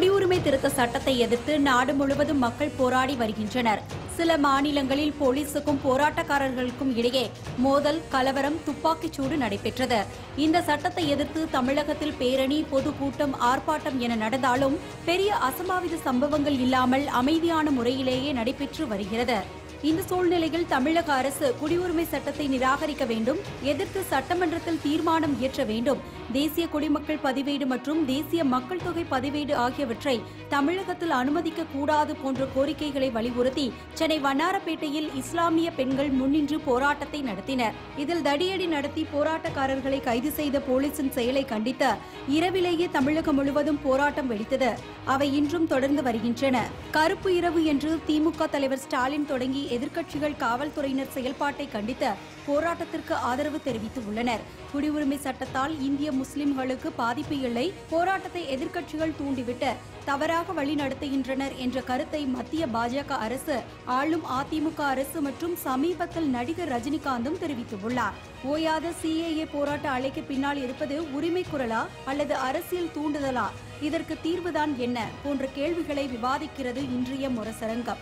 குடியுரிமை திருத்த சட்டத்தை எதிர்த்து நாடு முழுவதும் மக்கள் போராடி வருகின்றனர் சில மாநிலங்களில் போலீசுக்கும் போராட்டக்காரர்களுக்கும் இடையே மோதல் கலவரம் துப்பாக்கிச்சூடு நடைபெற்றது இந்த சட்டத்தை எதிர்த்து தமிழகத்தில் பேரணி பொதுக்கூட்டம் ஆர்ப்பாட்டம் என நடந்தாலும் பெரிய அசம்பாவித சம்பவங்கள் இல்லாமல் அமைதியான முறையிலேயே நடைபெற்று வருகிறது இந்த சூழ்நிலையில் தமிழக அரசு குடியுரிமை சட்டத்தை நிராகரிக்க வேண்டும் எதிர்த்து சட்டமன்றத்தில் தீர்மானம் இயற்ற வேண்டும் தேசிய குடிமக்கள் பதிவேடு மற்றும் தேசிய மக்கள் தொகை பதிவேடு ஆகியவற்றை தமிழகத்தில் அனுமதிக்க கூடாது போன்ற கோரிக்கைகளை வலியுறுத்தி சென்னை வண்ணாரப்பேட்டையில் இஸ்லாமிய பெண்கள் முன்னின்று போராட்டத்தை நடத்தினர் இதில் தடியடி நடத்தி போராட்டக்காரர்களை கைது செய்த போலீசின் செயலை கண்டித்து இரவிலேயே தமிழகம் முழுவதும் போராட்டம் வெடித்தது அவை இன்றும் தொடர்ந்து வருகின்றன கருப்பு இரவு என்று திமுக தலைவர் ஸ்டாலின் தொடங்கி எதிர்க்கட்சிகள் காவல்துறையினர் செயல்பாட்டை கண்டித்து போராட்டத்திற்கு ஆதரவு தெரிவித்துள்ளனர் குடியுரிமை சட்டத்தால் இந்திய முஸ்லிம்களுக்கு பாதிப்பு இல்லை போராட்டத்தை எதிர்க்கட்சிகள் தூண்டிவிட்டு தவறாக வழி நடத்துகின்றனர் என்ற கருத்தை மத்திய பாஜக அரசு ஆளும் அதிமுக அரசு மற்றும் சமீபத்தில் நடிகர் ரஜினிகாந்தும் தெரிவித்துள்ளார் ஓயாத சிஏஏ போராட்ட அலைக்கு பின்னால் இருப்பது உரிமை குரலா அல்லது அரசியல் தூண்டுதலா இதற்கு தீர்வுதான் என்ன போன்ற கேள்விகளை விவாதிக்கிறது இன்றைய முரசரங்கம்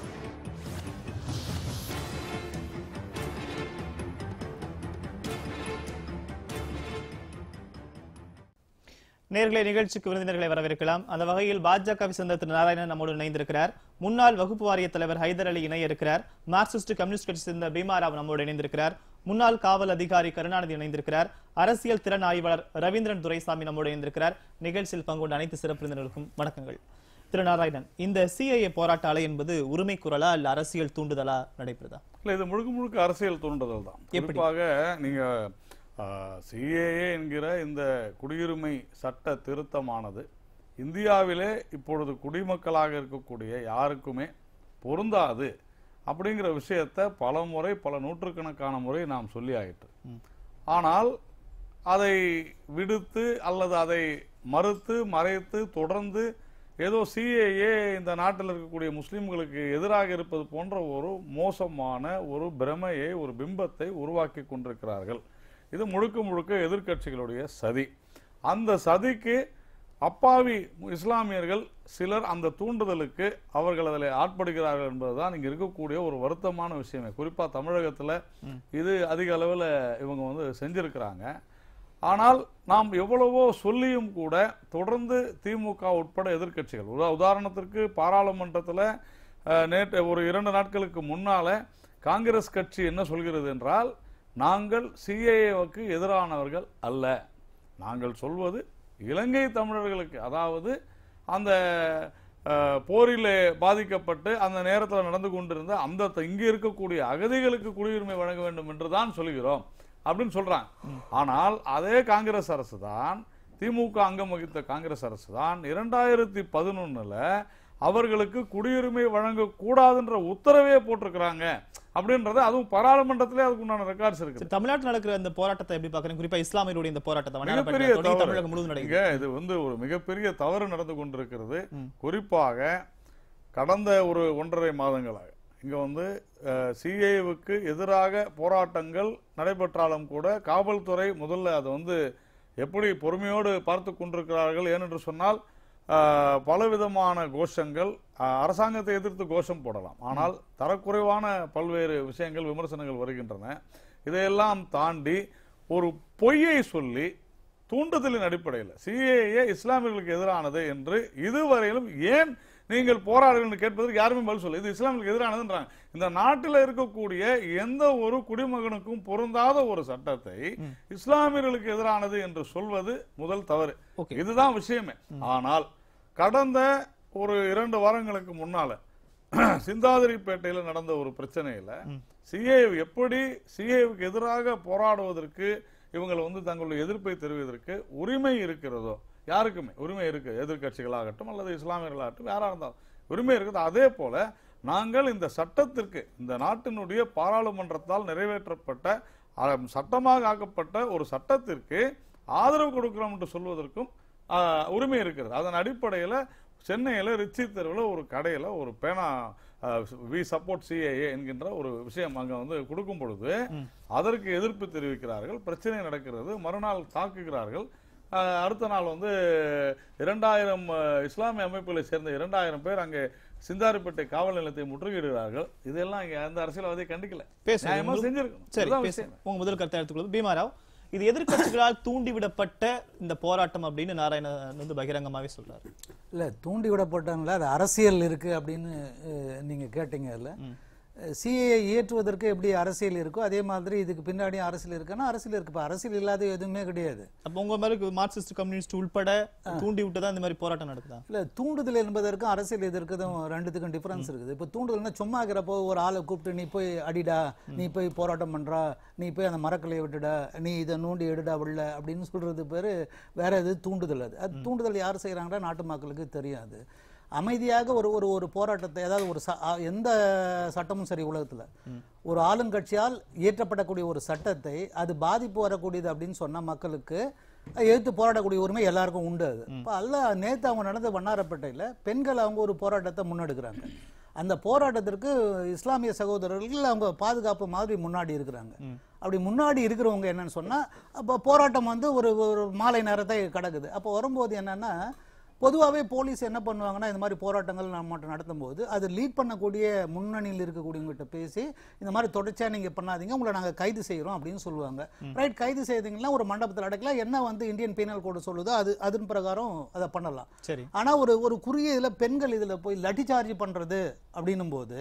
நேர்களை நிகழ்ச்சிக்கு விருந்தினர்களை வரவேற்கலாம் அந்த வகையில் பாஜகவை சேர்ந்த திரு நாராயணன் நம்மோடு இணைந்திருக்கிறார் முன்னாள் வகுப்பு வாரிய தலைவர் ஹைதர் அலி இணைய இருக்கிறார் மார்க்சிஸ்ட் கம்யூனிஸ்ட் கட்சி சேர்ந்த பீமாராவ் நம்மோடு இணைந்திருக்கிறார் முன்னாள் காவல் அதிகாரி கருணாநிதி இணைந்திருக்கிறார் அரசியல் திறன் ஆய்வாளர் ரவீந்திரன் துரைசாமி நம்மோடு இணைந்திருக்கிறார் நிகழ்ச்சியில் பங்குகொண்ட அனைத்து சிறப்பு விருந்தினர்களுக்கும் வணக்கங்கள் திரு நாராயணன் இந்த சிஐஏ போராட்ட அலை என்பது உரிமை குரலா இல்ல அரசியல் தூண்டுதலா நடைபெறுதா இல்ல இது முழுக்க முழுக்க அரசியல் தூண்டுதல் தான் குறிப்பாக நீங்க சிஏஏ என்கிற இந்த குடியுரிமை சட்ட திருத்தமானது இந்தியாவிலே இப்பொழுது குடிமக்களாக இருக்கக்கூடிய யாருக்குமே பொருந்தாது அப்படிங்கிற விஷயத்த பல முறை பல நூற்றுக்கணக்கான முறை நாம் சொல்லி ஆயிற்று ஆனால் அதை விடுத்து அல்லது அதை மறுத்து மறைத்து தொடர்ந்து ஏதோ சிஏஏ இந்த நாட்டில் இருக்கக்கூடிய முஸ்லிம்களுக்கு எதிராக இருப்பது போன்ற ஒரு மோசமான ஒரு பிரமையை ஒரு பிம்பத்தை உருவாக்கி கொண்டிருக்கிறார்கள் இது முழுக்க முழுக்க எதிர்க்கட்சிகளுடைய சதி அந்த சதிக்கு அப்பாவி இஸ்லாமியர்கள் சிலர் அந்த தூண்டுதலுக்கு அவர்கள் அதில் ஆட்படுகிறார்கள் என்பதுதான் இங்க இருக்கக்கூடிய ஒரு வருத்தமான விஷயமே குறிப்பா தமிழகத்துல இது அதிக அளவில் இவங்க வந்து செஞ்சிருக்கிறாங்க ஆனால் நாம் எவ்வளவோ சொல்லியும் கூட தொடர்ந்து திமுக உட்பட எதிர்க்கட்சிகள் உதா உதாரணத்திற்கு பாராளுமன்றத்தில் நேற்று ஒரு இரண்டு நாட்களுக்கு முன்னால காங்கிரஸ் கட்சி என்ன சொல்கிறது என்றால் நாங்கள் சிஏஏவுக்கு எதிரானவர்கள் அல்ல நாங்கள் சொல்வது இலங்கை தமிழர்களுக்கு அதாவது அந்த அஹ், போரிலே பாதிக்கப்பட்டு அந்த நேரத்தில் நடந்து கொண்டிருந்த அந்த த- இங்கே இருக்கக்கூடிய அகதிகளுக்கு குடியுரிமை வழங்க வேண்டும் என்று தான் சொல்கிறோம் அப்படின்னு சொல்றாங்க ஆனால் அதே காங்கிரஸ் அரசு தான் திமுக அங்கம் வகித்த காங்கிரஸ் அரசு தான் இரண்டாயிரத்தி பதினொன்னுல அவர்களுக்கு குடியுரிமை வழங்கக்கூடாதுன்ற உத்தரவே போட்டிருக்கிறாங்க அப்படின்றத அதுவும் பாராளுமன்றத்திலே அதுக்கு உண்டான ரெக்கார்ட்ஸ் இருக்கு சரி, தமிழ்நாட்டில் நடக்கிற இந்த போராட்டத்தை எப்படி பாக்குறீங்க குறிப்பா இஸ்லாமியருடைய இந்த போராட்டத்தை மிகப்பெரிய வண்ணாரப்பேட்டையில தொடங்கி தவறு. தமிழகம் முழுவதும் இங்க நடக்குது இது வந்து ஒரு மிகப்பெரிய தவறு நடந்து கொண்டிருக்கிறது குறிப்பாக கடந்த ஒரு ஒன்றரை மாதங்களாக இங்க வந்து சிஏவுக்கு எதிராக போராட்டங்கள் நடைபெற்றாலும் கூட காவல்துறை முதல்ல அதை வந்து எப்படி பொறுமையோடு பார்த்து கொண்டிருக்கிறார்கள் ஏனென்று சொன்னால் அஹ், பலவிதமான கோஷங்கள் அஹ், அரசாங்கத்தை எதிர்த்து கோஷம் போடலாம் ஆனால் தரக்குறைவான பல்வேறு விஷயங்கள் விமர்சனங்கள் வருகின்றன இதையெல்லாம் தாண்டி ஒரு பொய்யை சொல்லி தூண்டுதலின் அடிப்படையில் சிஏஏ இஸ்லாமியர்களுக்கு எதிரானது என்று இதுவரையிலும் ஏன் நீங்கள் போராடுங்கள் கேட்பதற்கு யாருமே பதில் சொல்ல இது இஸ்லாமியர்களுக்கு எதிரானதுன்றாங்க இந்த நாட்டில் இருக்கக்கூடிய எந்த ஒரு குடிமகனுக்கும் பொருந்தாத ஒரு சட்டத்தை இஸ்லாமியர்களுக்கு எதிரானது என்று சொல்வது முதல் தவறு Okay. இதுதான் விஷயமே ஆனால் கடந்த ஒரு இரண்டு வாரங்களுக்கு முன்னால சிந்தாதிரிப்பேட்டையில் நடந்த ஒரு பிரச்சனையில சிஏ எப்படி சிஏவுக்கு எதிராக போராடுவதற்கு இவங்க வந்து தங்களுடைய எதிர்ப்பை தெரிவிப்பதற்கு உரிமை இருக்கிறதோ யாருக்குமே உரிமை இருக்கு எதிர்க்கட்சிகளாகட்டும் அல்லது இஸ்லாமியர்களாகட்டும் யாரா இருந்தாலும் உரிமை இருக்குது அதே போல நாங்கள் இந்த சட்டத்திற்கு இந்த நாட்டினுடைய பாராளுமன்றத்தால் நிறைவேற்றப்பட்ட அஹ், சட்டமாக ஆக்கப்பட்ட ஒரு சட்டத்திற்கு ஆதரவு கொடுக்கிறோம் என்று சொல்வதற்கும் ஆஹ், உரிமை இருக்கிறது அதன் அடிப்படையில் சென்னையில் ரிச்சி தெருவில் ஒரு கடையில் ஒரு பேனா வி சப்போர்ட் சிஏஏ என்கின்ற ஒரு விஷயம் அங்கே வந்து கொடுக்கும் பொழுது அதற்கு எதிர்ப்பு தெரிவிக்கிறார்கள் பிரச்சனை நடக்கிறது மறுநாள் தாக்குகிறார்கள் அஹ், அடுத்த நாள் வந்து இரண்டாயிரம் அஹ், இஸ்லாமிய அமைப்புகளை சேர்ந்த இரண்டாயிரம் பேர் அங்கே சிந்தாரிப்பேட்டை காவல் நிலையத்தை முற்றுகையிடுகிறார்கள் இதெல்லாம் இங்க அந்த அரசியல்வாதி கண்டிக்கல பேசுங்க. நியாயமா உங்களுக்கு- செஞ்சிருக்கணும் சரி இதுதான் பேசு விஷயம். உங்க முதல் கருத்தை எடுத்துக்கொள்வது பீமாராவ் இது எதிர்க்கட்சிகளால் தூண்டிவிடப்பட்ட இந்த போராட்டம் அப்படின்னு நாராயணன் வந்து பகிரங்கமாவே சொல்றாரு இல்லை தூண்டி விடப்பட்டனால அது அரசியல் இருக்கு அப்படின்னு அஹ், நீங்க கேட்டீங்க அதில் சிஏ இயற்றுவதற்கு எப்படி அரசியல் இருக்கோ அதே மாதிரி இதுக்கு பின்னாடி அரசியல் இருக்குன்னா அரசியல் இருக்கு இப்போ அரசியல் இல்லாத எதுவுமே கிடையாது அப்ப உங்க மாதிரி மார்க்சிஸ்ட் கம்யூனிஸ்ட் உள்பட தூண்டி விட்டு தான் இந்த மாதிரி போராட்டம் நடக்குதா இல்ல தூண்டுதல் என்பதற்கும் அரசியல் எதிர்க்கிறதும் ரெண்டுத்துக்கும் டிஃபரன்ஸ் இருக்குது இப்போ தூண்டுதல்னா சும்மா இருக்கிறப்போ ஒரு ஆளை கூப்பிட்டு நீ போய் அடிடா நீ போய் போராட்டம் பண்றா நீ போய் அந்த மரக்கலையை விட்டுடா நீ இதை நோண்டி எடுடா உள்ள அப்படின்னு சொல்றது பேரு வேற எது தூண்டுதல் அது அது தூண்டுதல் யார் செய்யறாங்கன்னா நாட்டு மக்களுக்கு தெரியாது அமைதியாக ஒரு ஒரு ஒரு போராட்டத்தை அதாவது ஒரு ச- அ- எந்த சட்டமும் சரி உலகத்துல ஒரு ஆளுங்கட்சியால் இயற்றப்படக்கூடிய ஒரு சட்டத்தை அது பாதிப்பு வரக்கூடியது அப்படின்னு சொன்னா மக்களுக்கு எதிர்த்து போராடக்கூடிய உரிமை எல்லாருக்கும் உண்டு அது இப்போ அல்ல நேத்து அவங்க நடந்த வண்ணாரப்பேட்டையில பெண்கள் அவங்க ஒரு போராட்டத்தை முன்னெடுக்கிறாங்க அந்த போராட்டத்திற்கு இஸ்லாமிய சகோதரர்கள் அவங்க பாதுகாப்பு மாதிரி முன்னாடி இருக்கிறாங்க அப்படி முன்னாடி இருக்கிறவங்க என்னன்னு சொன்னா அப்போ போராட்டம் வந்து ஒரு ஒரு மாலை நேரத்தை கிடக்குது அப்போ வரும்போது என்னன்னா பொதுவாகவே போலீஸ் என்ன பண்ணுவாங்கன்னா இந்த மாதிரி போராட்டங்கள் நம்ம நடத்தும் போது அது லீட் பண்ணக்கூடிய முன்னணியில் இருக்கக்கூடியவங்ககிட்ட பேசி இந்த மாதிரி தொடர்ச்சியா நீங்க பண்ணாதீங்க உங்களை நாங்க கைது செய்யறோம் அப்படின்னு சொல்லுவாங்க ரைட் கைது செய்தீங்கன்னா ஒரு மண்டபத்தில் அடைக்கலாம் என்ன வந்து இந்தியன் பீனல் கோடு சொல்லுதோ அது அதன் பிரகாரம் அதை பண்ணலாம் சரி ஆனா ஒரு ஒரு குறுகிய இதுல பெண்கள் இதுல போய் லட்டி சார்ஜ் பண்றது அப்படின்னும் போது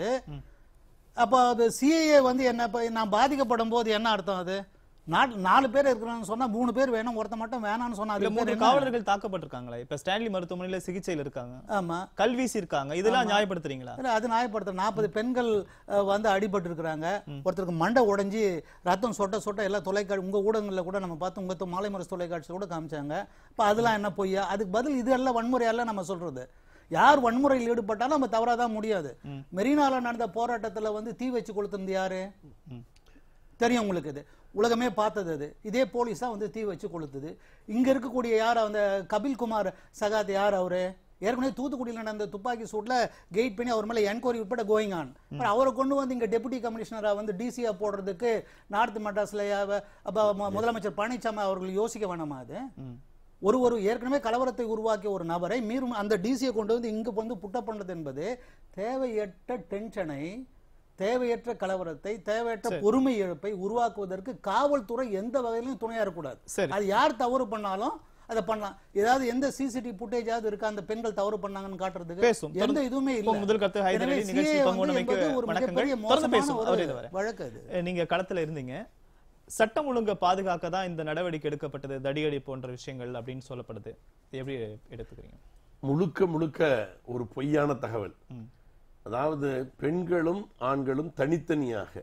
அப்ப அது சிஏஏ வந்து என்ன இப்ப நான் பாதிக்கப்படும் போது என்ன அர்த்தம் அது நாலு நாலு பேர் இருக்கிறான்னு சொன்னா மூணு பேர் வேணும் ஒருத்த மட்டும் வேணாம்னு சொன்னா இல்ல அது மூன்று பேர் என்ன? காவலர்கள் தாக்கப்பட்டிருக்காங்களே இப்ப ஸ்டான்லி மருத்துவமனையில சிகிச்சையில் இருக்காங்க ஆமா கல்வீசி இருக்காங்க இதெல்லாம் நியாயப்படுத்துறீங்களா இல்ல, அது நியாயப்படுத்த நாற்பது பெண்கள் அஹ், வந்து அடிபட்டு இருக்கிறாங்க ஒருத்தருக்கு மண்டை உடைஞ்சு ரத்தம் சொட்ட சொட்ட எல்லாம் தொலைக்காட்சி உங்க ஊடகங்கள்ல கூட நம்ம பார்த்து உங்க மாலை முரசு தொலைக்காட்சியில் கூட காமிச்சாங்க இப்ப அதெல்லாம் என்ன பொய்யா அதுக்கு பதில் இது எல்லாம் வன்முறையெல்லாம் நம்ம சொல்றது யார் வன்முறையில் ஈடுபட்டாலும் நம்ம தவறாதான் முடியாது மெரினால நடந்த போராட்டத்துல வந்து தீ வச்சு கொளுத்துனது யாரு தெரியும் உங்களுக்கு இது உலகமே பார்த்தது அது இதே போலீஸ் தான் வந்து தீ வச்சு கொளுத்துது இங்க இருக்கக்கூடிய யார் அந்த கபில்குமார் சகாத் யார் அவரு ஏற்கனவே தூத்துக்குடியில் நடந்த துப்பாக்கி சூட்ல கெயிட் பண்ணி அவர் மேல என்கொயரி உட்பட கோயிங் ஆன் அவரை கொண்டு வந்து இங்க டெபுட்டி கமிஷனரா வந்து டிசியா போடுறதுக்கு நார்த் மெட்ராஸ்ல யா- அப்ப மு- முதலமைச்சர் பழனிசாமி அவர்கள் யோசிக்க வேணாமா அது ஒரு ஒரு ஏற்கனவே கலவரத்தை உருவாக்கிய ஒரு நபரை மீறும் அந்த டிசியை கொண்டு வந்து இங்க வந்து புட்ட பண்ணது என்பது தேவையற்ற டென்ஷனை தேவையற்ற கலவரத்தை தேவையற்ற பொறுமை இழப்பை உருவாக்குவதற்கு காவல்துறை எந்த வகையிலும் துணையா இருக்கக்கூடாது சரி. அது யார் தவறு பண்ணாலும் அதை பண்ணலாம் ஏதாவது எந்த சிசிடிவி ஃபுட்டேஜாவது இருக்கா அந்த பெண்கள் தவறு பண்ணாங்கன்னு காட்டுறதுக்கு பேசும். எந்த தொடர்ந்து- இதுவுமே இப்போ இல்ல முதல் கருத்து ஹைதர் எனவே அலி நிகழ்ச்சி CA பங்கு வந்து கொண்டமைக்கு என்பது ஒரு வணக்கங்கள். மிகப்பெரிய தொடர்ந்து மோசமான பேசுவோம். ஒரு அவர் இது வரை. வழக்கு அது அஹ் நீங்க களத்துல இருந்தீங்க சட்டம் ஒழுங்கை பாதுகாக்க தான் இந்த நடவடிக்கை எடுக்கப்பட்டது தடியடி போன்ற விஷயங்கள் அப்படின்னு சொல்லப்படுது இது எப்படி எடுத்துக்கிறீங்க முழுக்க முழுக்க ஒரு பொய்யான தகவல் அதாவது பெண்களும் ஆண்களும் தனித்தனியாக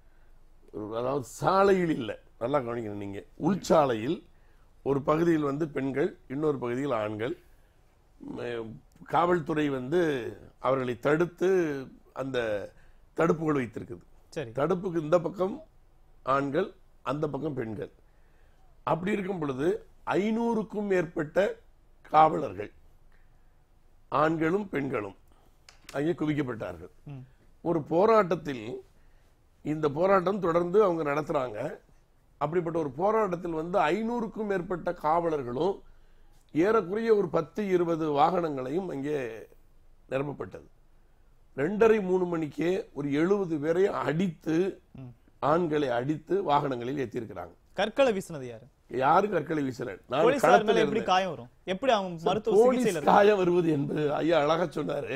ஒரு- அதாவது சாலையில் இல்லை நல்லா கவனிக்கணும் நீங்க உள்சாலையில் ஒரு பகுதியில் வந்து பெண்கள் இன்னொரு பகுதியில் ஆண்கள் ம், காவல்துறை வந்து அவர்களை தடுத்து அந்த தடுப்புகள் வைத்திருக்குது சரி தடுப்புக்கு இந்த பக்கம் ஆண்கள் அந்த பக்கம் பெண்கள் அப்படி இருக்கும் பொழுது ஐநூறுக்கும் மேற்பட்ட காவலர்கள் ஆண்களும் பெண்களும் அங்கே குவிக்கப்பட்டார்கள் ஒரு போராட்டத்தில் இந்த போராட்டம் தொடர்ந்து அவங்க நடத்துறாங்க அப்படிப்பட்ட ஒரு போராட்டத்தில் வந்து ஐநூறுக்கும் மேற்பட்ட காவலர்களும் ஏறக்குறைய ஒரு பத்து இருபது வாகனங்களையும் அங்கே நிரப்பப்பட்டது ரெண்டரை மூணு மணிக்கே ஒரு எழுபது பேரை அடித்து ஆண்களை அடித்து வாகனங்களில் ஏற்றிருக்கிறாங்க கற்களை வீசினது யாரு யாரு கற்களை வீசல நான் போலீசார் களத்துல மேல எப்படி இருந்தேன். காயம் வரும் எப்படி அவங்க மருத்துவ போலீஸ் சிகிச்சையில இருக்காங்க? காயம் வருவது என்பது ஐயா அழகா சொன்னாரு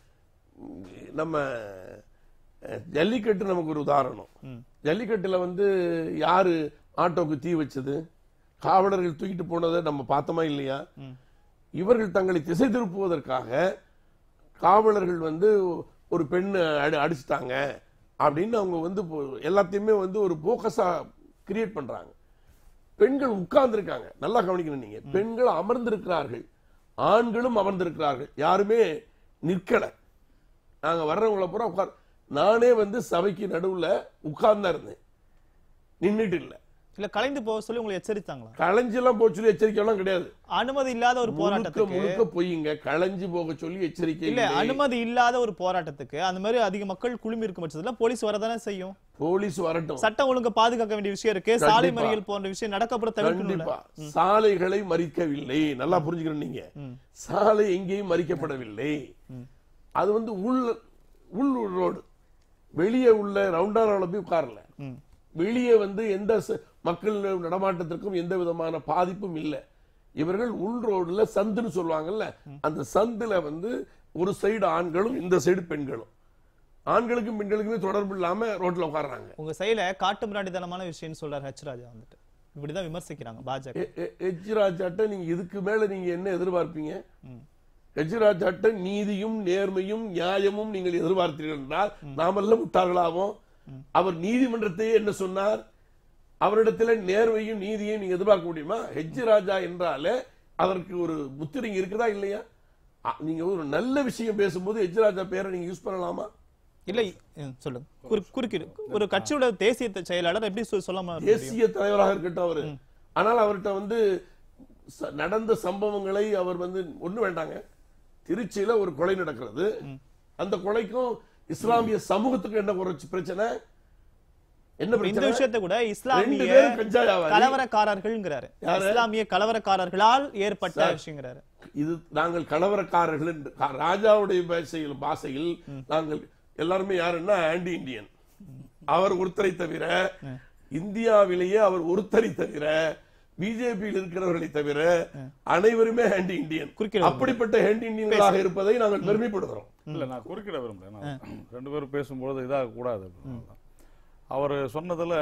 நம்ம அஹ், ஜல்லிக்கட்டு நமக்கு ஒரு உதாரணம் ஜல்லிக்கட்டுல வந்து யாரு ஆட்டோக்கு தீ வச்சது காவலர்கள் தூக்கிட்டு போனதை நம்ம பார்த்தோமா இல்லையா இவர்கள் தங்களை திசை திருப்புவதற்காக காவலர்கள் வந்து ஒரு பெண் அடி அடிச்சிட்டாங்க அப்படின்னு அவங்க வந்து இப்போ எல்லாத்தையுமே வந்து ஒரு போக்கஸா கிரியேட் பண்றாங்க பெண்கள் உட்கார்ந்திருக்காங்க நல்லா கவனிக்கணும் நீங்க பெண்கள் அமர்ந்திருக்கிறார்கள் ஆண்களும் அமர்ந்திருக்கிறார்கள் யாருமே நிற்கல நாங்க வர்றவங்கள பூரா உட்கார் நானே வந்து சபைக்கு நடுவுல உட்கார்ந்தா இருந்தேன் நின்னுட்டு இல்ல இல்ல கலைந்து போக சொல்லி உங்களை எச்சரித்தாங்களா களைஞ்செல்லாம் போக சொல்லி எச்சரிக்கை எல்லாம் கிடையாது அனுமதி இல்லாத ஒரு முழுக்க போராட்டத்துக்கு முழுக்க பொய்யுங்க களைஞ்சு போக சொல்லி எச்சரிக்கை இல்ல இல்லை. அனுமதி இல்லாத ஒரு போராட்டத்துக்கு அந்த மாதிரி அதிக மக்கள் குழுமி இருக்கும் பட்சத்துல போலீஸ் வரதானே செய்யும் போலீஸ் வரட்டும் சட்டம் ஒழுங்கு பாதுகாக்க வேண்டிய விஷயம் இருக்கு சாலை கண்டிப்பா. மறியல் போன்ற விஷயம் நடக்கப்புறம் தவிர்க்கணும்ல கண்டிப்பா சாலைகளை மறிக்கவில்லை நல்லா புரிஞ்சுக்கணும் நீங்க சாலை எங்கேயும் மறிக்கப்படவில்லை அது வந்து உள் உள் ரோடு வெளியே உள்ள ரவுண்டானால போய் உட்காரல ம். வெளியே வந்து எந்த ச- மக்கள் நடமாட்டத்திற்கும் எந்த விதமான பாதிப்பும் இல்லை இவர்கள் உள் ரோடுல சந்துன்னு சொல்லுவாங்கல்ல அந்த சந்துல வந்து ஒரு சைடு ஆண்களும் இந்த சைடு பெண்களும் ஆண்களுக்கும் பெண்களுக்குமே தொடர்பு இல்லாம ரோட்ல உட்கார்றாங்க உங்க செயல காட்டு மிராண்டித்தனமான விஷயம்னு சொல்றாரு ஹெச் ராஜா வந்துட்டு இப்படிதான் விமர்சிக்கிறாங்க பாஜக எச் ராஜாட்ட நீங்க இதுக்கு மேல நீங்க என்ன எதிர்பார்ப்பீங்க எச் ராஜாட்ட நீதியும் நேர்மையும் நியாயமும் நீங்கள் எதிர்பார்த்தீர்கள் என்றால் நாமெல்லாம் முட்டாள்களாவோம் அவர் நீதிமன்றத்தையே என்ன சொன்னார் அவரிடத்துல நேர்மையும் நீதியையும் நீங்க எதிர்பார்க்க முடியுமா ஹெச் ராஜா என்றாலே அதற்கு ஒரு முத்திரைங்க இருக்குதா இல்லையா அ, நீங்க ஒரு நல்ல விஷயம் பேசும்போது ஹெச் ராஜா பேரை நீங்க யூஸ் பண்ணலாமா இல்ல ம், சொல்லுங்க குறு- குறுக்கிடு ஒரு கட்சியோட தேசிய த- செயலாளர் எப்படி சொ- சொல்ல முடியும் தேசிய தலைவராக இருக்கட்டும் அவரு ஆனால் அவர்கிட்ட வந்து ச- நடந்த சம்பவங்களை அவர் வந்து ஒண்ணு வேண்டாங்க திருச்சியில ஒரு கொலை நடக்கிறது அந்த கொலைக்கும் இஸ்லாமிய சமூகத்துக்கு என்ன ஒரு பிரச்சனை என்ன இந்த பிரச்சனை விஷயத்தை கூட ரெண்டு இஸ்லாமிய பேரும் கஞ்சா வியாபாரி. கலவரக்காரர்கள்ங்கிறாரு யாரு? இஸ்லாமிய கலவரக்காரர்களால் ஏற்பட்ட சார். விஷயங்கிறாரு இது நாங்கள் கலவரக்காரர்கள் என்று கா- ராஜாவுடைய பாஷையில் பாஷையில் நாங்கள் எல்லாருமே யாருன்னா ஆன்டி இந்தியன் அவர் ஒருத்தரை தவிர இந்தியாவிலேயே அவர் ஒருத்தரை தவிர பிஜேபியில் இருக்கிறவர்களை தவிர அனைவருமே ஆன்டி இந்தியன் குறுக்கிட அப்படிப்பட்ட ஆன்டி இந்தியன்களாக இருப்பதை நாங்கள் பெருமைப்படுகிறோம் இல்ல நான் குறுக்கிட விரும்பல நான் ரெண்டு பேரும் பேசும்பொழுது இதாக கூடாது அவர் சொன்னதுல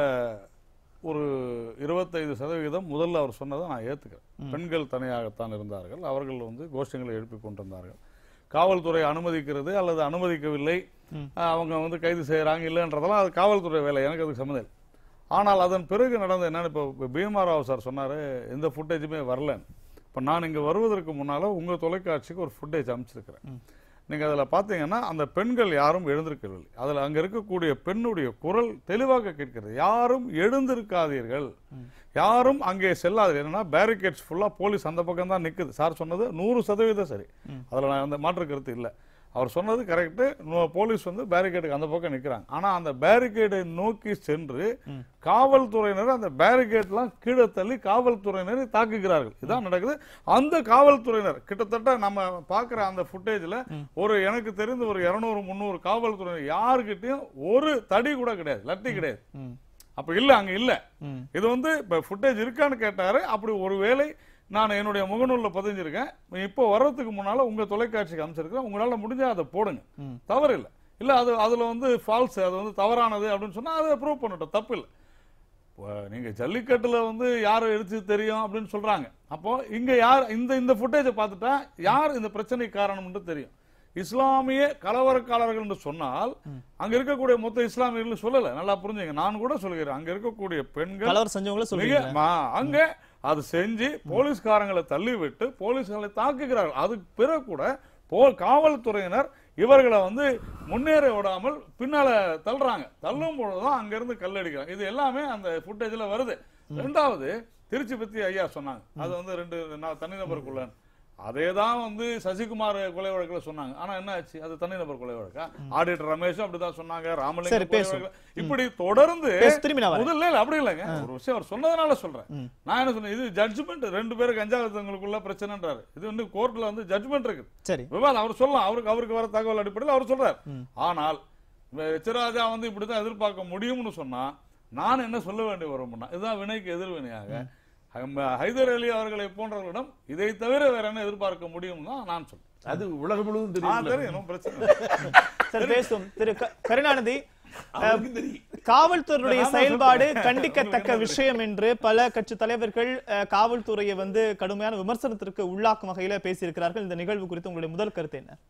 ஒரு இருபத்தைந்து சதவிகிதம் முதல்ல அவர் சொன்னதை நான் ஏத்துக்கிறேன் பெண்கள் தனியாகத்தான் இருந்தார்கள் அவர்கள் வந்து கோஷ்டங்களை எழுப்பி கொண்டிருந்தார்கள் காவல்துறை அனுமதிக்கிறது அல்லது அனுமதிக்கவில்லை அஹ் அவங்க வந்து கைது செய்யறாங்க இல்லைன்றதெல்லாம் அது காவல்துறை வேலை எனக்கு அதுக்கு சம்மந்தம் இல்லை. ஆனால் அதன் பிறகு நடந்த என்னன்னு இப்போ பீமாராவ் சார் சொன்னாரு எந்த ஃபுட்டேஜுமே வரலன்னு இப்போ நான் இங்க வருவதற்கு முன்னால உங்க தொலைக்காட்சிக்கு ஒரு ஃபுட்டேஜ் அமைச்சிருக்கிறேன் நீங்க அதுல பாத்தீங்கன்னா அந்த பெண்கள் யாரும் எழுந்திருக்கவில்லை அதுல அங்க இருக்கக்கூடிய பெண்ணுடைய குரல் தெளிவாக கேட்கிறது யாரும் எழுந்திருக்காதீர்கள் யாரும் அங்கே செல்லாதீர்கள் என்னன்னா பேரிகேட்ஸ் ஃபுல்லா போலீஸ் அந்த பக்கம் தான் நிக்குது சார் சொன்னது நூறு சதவீதம் சரி அதுல நான் அந்த மாற்று கருத்து இல்லை அவர் சொன்னது கரெக்ட் போலீஸ் வந்து பேரிகேடுக்கு அந்த பக்கம் நிக்கிறாங்க ஆனா அந்த பேரிகேடை நோக்கி சென்று காவல்துறையினர் அந்த பேரிகேட்லாம் கீழே தள்ளி காவல்துறையினரை தாக்குகிறார்கள் இதான் நடக்குது அந்த காவல்துறையினர் கிட்டத்தட்ட நம்ம பார்க்குற அந்த ஃபுட்டேஜ்ல ஒரு எனக்கு தெரிந்து ஒரு இருநூறு முந்நூறு காவல்துறையினர் யாருக்கிட்டையும் ஒரு தடி கூட கிடையாது லட்டி கிடையாது அப்ப இல்ல அங்க இல்ல இது வந்து இப்ப ஃபுட்டேஜ் இருக்கான்னு கேட்டாரு அப்படி ஒருவேளை நான் என்னுடைய முகநூல்ல பதிஞ்சிருக்கேன் இப்போ வர்றதுக்கு முன்னால உங்க தொலைக்காட்சிக்கு அமைச்சிருக்கேன் உங்களால முடிஞ்சா அதை போடுங்க தவறு இல்ல இல்ல அது அதுல வந்து ஃபால்ஸ் அது வந்து தவறானது அப்படின்னு சொன்னா அதை ப்ரூவ் பண்ணட்டும் தப்பு இல்ல இப்போ நீங்க ஜல்லிக்கட்டுல வந்து யார் எடுத்து தெரியும் அப்படின்னு சொல்றாங்க அப்போ இங்க யார் இந்த இந்த ஃபுட்டேஜை பார்த்துட்டா யார் இந்த பிரச்சனைக்கு காரணம்னு தெரியும் இஸ்லாமிய கலவரக்காரர்கள் என்று சொன்னால் அங்க இருக்கக்கூடிய மொத்த இஸ்லாமியர்கள் சொல்லல நல்லா புரிஞ்சுங்க நான் கூட சொல்கிறேன் அங்க இருக்கக்கூடிய பெண்கள் கலவரம் செஞ்சவங்கள மிக சொல்றீங்க மா- அங்க அது செஞ்சு போலீஸ்காரங்களை தள்ளி விட்டு போலீஸ்களை தாக்குகிறார்கள் அதுக்கு பிறகு கூட போ காவல்துறையினர் இவர்களை வந்து முன்னேற விடாமல் பின்னால தள்ளுறாங்க தள்ளும் பொழுதுதான் அங்க இருந்து கல்லடிக்கிறாங்க இது எல்லாமே அந்த ஃபுட்டேஜ்ல வருது ரெண்டாவது திருச்சி பத்தி ஐயா சொன்னாங்க அது வந்து ரெண்டு நா- தனிநபருக்குள்ள அதே தான் வந்து சசிகுமார் கொலை வழக்குல சொன்னாங்க ஆனா என்ன ஆச்சு அது தனிநபர் கொலை வழக்கா ஆடிட்டர் ரமேஷும் அப்படிதான் சொன்னாங்க சரி, ராமலிங்கம் கொலை பேசுவோம். வழக்குல- இப்படி தொடர்ந்து பேசு, திரும்பி நான் வரேன். முதல்ல இல்ல, அப்படி இல்லைங்க ஒரு விஷயம் அவர் சொன்னதுனால சொல்றேன் நான் என்ன சொன்னேன் இது ஜட்ஜ்மெண்ட் ரெண்டு பேருக்கு அஞ்சாவதுங்களுக்குள்ள பிரச்சனைன்றாரு இது வந்து கோர்ட்ல வந்து ஜட்ஜ்மெண்ட் இருக்கு சரி விவாதம் அவர் சொல்லலாம் அவருக்கு அவருக்கு வர தகவல் அடிப்படையில் அவர் சொல்றார் ஆனால் எச்சராஜா வந்து இப்படிதான் எதிர்பார்க்க முடியும்னு சொன்னா நான் என்ன சொல்ல வேண்டி வரும்னா இதுதான் வினைக்கு எதிர்வினையாக ஹம், ஹைதர் அலி அவர்களை போன்றவர்களிடம் இதை தவிர வேற என்ன எதிர்பார்க்க முடியும்னா நான் சொல்றேன் அது உலகம் முழுவதும் ஆ, தெரியும் தெரியும் ஒண்ணும் பிரச்சனை இல்லை. சரி பேசும் திரு க- கருணாநிதி அவருக்கு தெரியும் காவல்துறையுடைய நான் செயல்பாடு சொல்றேன். கண்டிக்கத்தக்க விஷயம் என்று பல கட்சி தலைவர்கள் அஹ், காவல்துறையை வந்து கடுமையான விமர்சனத்திற்கு உள்ளாக்கும் வகையில பேசியிருக்கிறார்கள் இந்த நிகழ்வு குறித்து உங்களுடைய முதல் கருத்து என்ன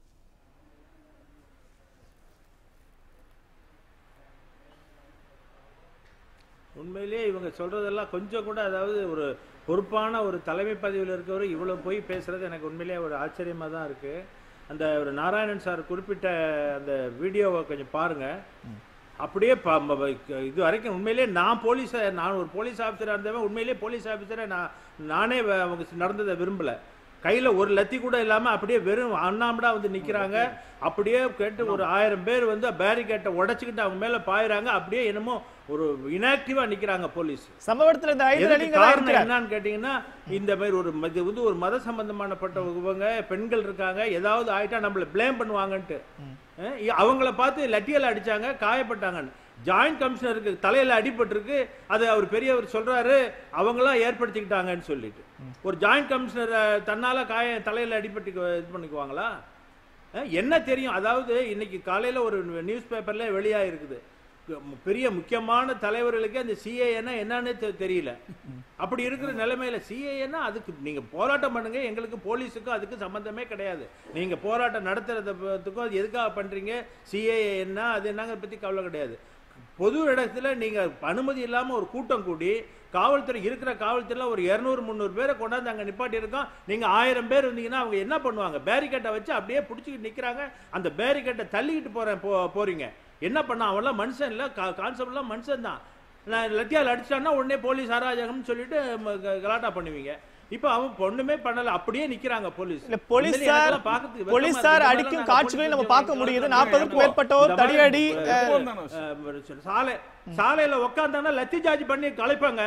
உண்மையிலேயே இவங்க சொல்றதெல்லாம் கொஞ்சம் கூட அதாவது ஒரு பொறுப்பான ஒரு தலைமை பதவியில் இருக்கவர் இவ்வளவு போய் பேசுறது எனக்கு உண்மையிலேயே ஒரு ஆச்சரியமா தான் இருக்கு அந்த ஒரு நாராயணன் சார் குறிப்பிட்ட அந்த வீடியோவை கொஞ்சம் பாருங்க அப்படியே ப- ம- ம- இது வரைக்கும் உண்மையிலேயே நான் போலீஸ் நான் ஒரு போலீஸ் ஆஃபீஸராக இருந்தவன் உண்மையிலேயே போலீஸ் ஆஃபீஸரை நான் நானே வ- அவங்க நடந்ததை விரும்பல கையில ஒரு லத்தி கூட இல்லாம அப்படியே வெறும் அண்ணாமடா வந்து நிக்கிறாங்க அப்படியே கேட்டு ஒரு ஆயிரம் பேர் வந்து பேரிகேட்டை உடைச்சுக்கிட்டு அவங்க மேல பாயுறாங்க அப்படியே என்னமோ ஒரு இனாக்டிவா நிக்கிறாங்க போலீஸ் சம்பவத்துல இந்த ஹைதர் அலி எதுக்கு இங்க தான் காரணம் இருக்கிறார் என்னன்னு கேட்டீங்கன்னா இந்த மாதிரி ஒரு ம- இது வந்து ஒரு மத சம்பந்தமானப்பட்டவங்க பெண்கள் இருக்காங்க ஏதாவது ஆயிட்டா நம்மள ப்ளேம் பண்ணுவாங்கன்ட்டு அஹ் இ- அவங்கள பார்த்து லட்டியால அடிச்சாங்க காயப்பட்டாங்கன்னு ஜாயிண்ட் கமிஷனருக்கு தலையில அடிபட்டிருக்கு அது அவர் பெரியவர் சொல்றாரு அவங்களாம் ஏற்படுத்திக்கிட்டாங்கன்னு சொல்லிட்டு ஒரு ஜாயிண்ட் கமிஷனர் அஹ், தன்னால காய தலையில அடிபட்டு இது பண்ணிக்குவாங்களா அஹ் என்ன தெரியும் அதாவது இன்னைக்கு காலையில ஒரு நியூஸ் பேப்பர்ல வெளியா இருக்குது பெரிய முக்கியமான தலைவர்களுக்கு அந்த சிஏன்னா என்னன்னு தெ- தெரியல அப்படி இருக்கிற நிலைமையில சிஏன்னா அதுக்கு நீங்க போராட்டம் பண்ணுங்க எங்களுக்கு போலீஸுக்கும் அதுக்கு சம்பந்தமே கிடையாது நீங்க போராட்டம் நடத்துறதுக்கும் அது எதுக்காக பண்றீங்க சிஏஏ என்ன அது என்னங்க பத்தி கவலை கிடையாது பொது இடத்துல நீங்க அனுமதி இல்லாம ஒரு கூட்டம் கூடி காவல்துறை இருக்கிற காவல்துறையில ஒரு இருநூறு முந்நூறு பேரை கொண்டாந்து அங்க நிப்பாட்டி இருக்கோம் நீங்க ஆயிரம் பேர் இருந்தீங்கன்னா அவங்க என்ன பண்ணுவாங்க பேரிகேட்டை வச்சு அப்படியே பிடிச்சிக்கிட்டு நிக்கிறாங்க அந்த பேரிகேட்டை தள்ளிக்கிட்டு போறேன் போ போறீங்க என்ன பண்ண அவன்லாம் மனுஷன் இல்ல கான்செப்ட்லாம் மனுஷன் தான் நான் லட்டியால் அடிச்சிட்டான்னா உடனே போலீஸ் அராஜகம்னு சொல்லிட்டு ம, க- கலாட்டா பண்ணுவீங்க இப்போ அவன் ஒண்ணுமே பண்ணல அப்படியே நிக்கிறாங்க போலீஸ் இல்ல உண்மையிலே போலீசார் எனக்கெல்லாம் பார்க்கறதுக்கு வெக்கமா போலீசார் இருக்கு. அடிக்கும் இதெல்லாம் காட்சிகளை நாங்க நம்ம போலீஸ் பார்க்க முடியுது உத்தியோகத்துல நாற்பதுக்கும் இருக்கோம். மேற்பட்டோர் இந்த மாதிரி, தடியடி அஹ், அஹ், போந்தான விஷயம். அஹ், ஒரு சில சாலை சாலையில உட்காந்தானா லத்தி சார்ஜ் பண்ணி கலைப்பாங்க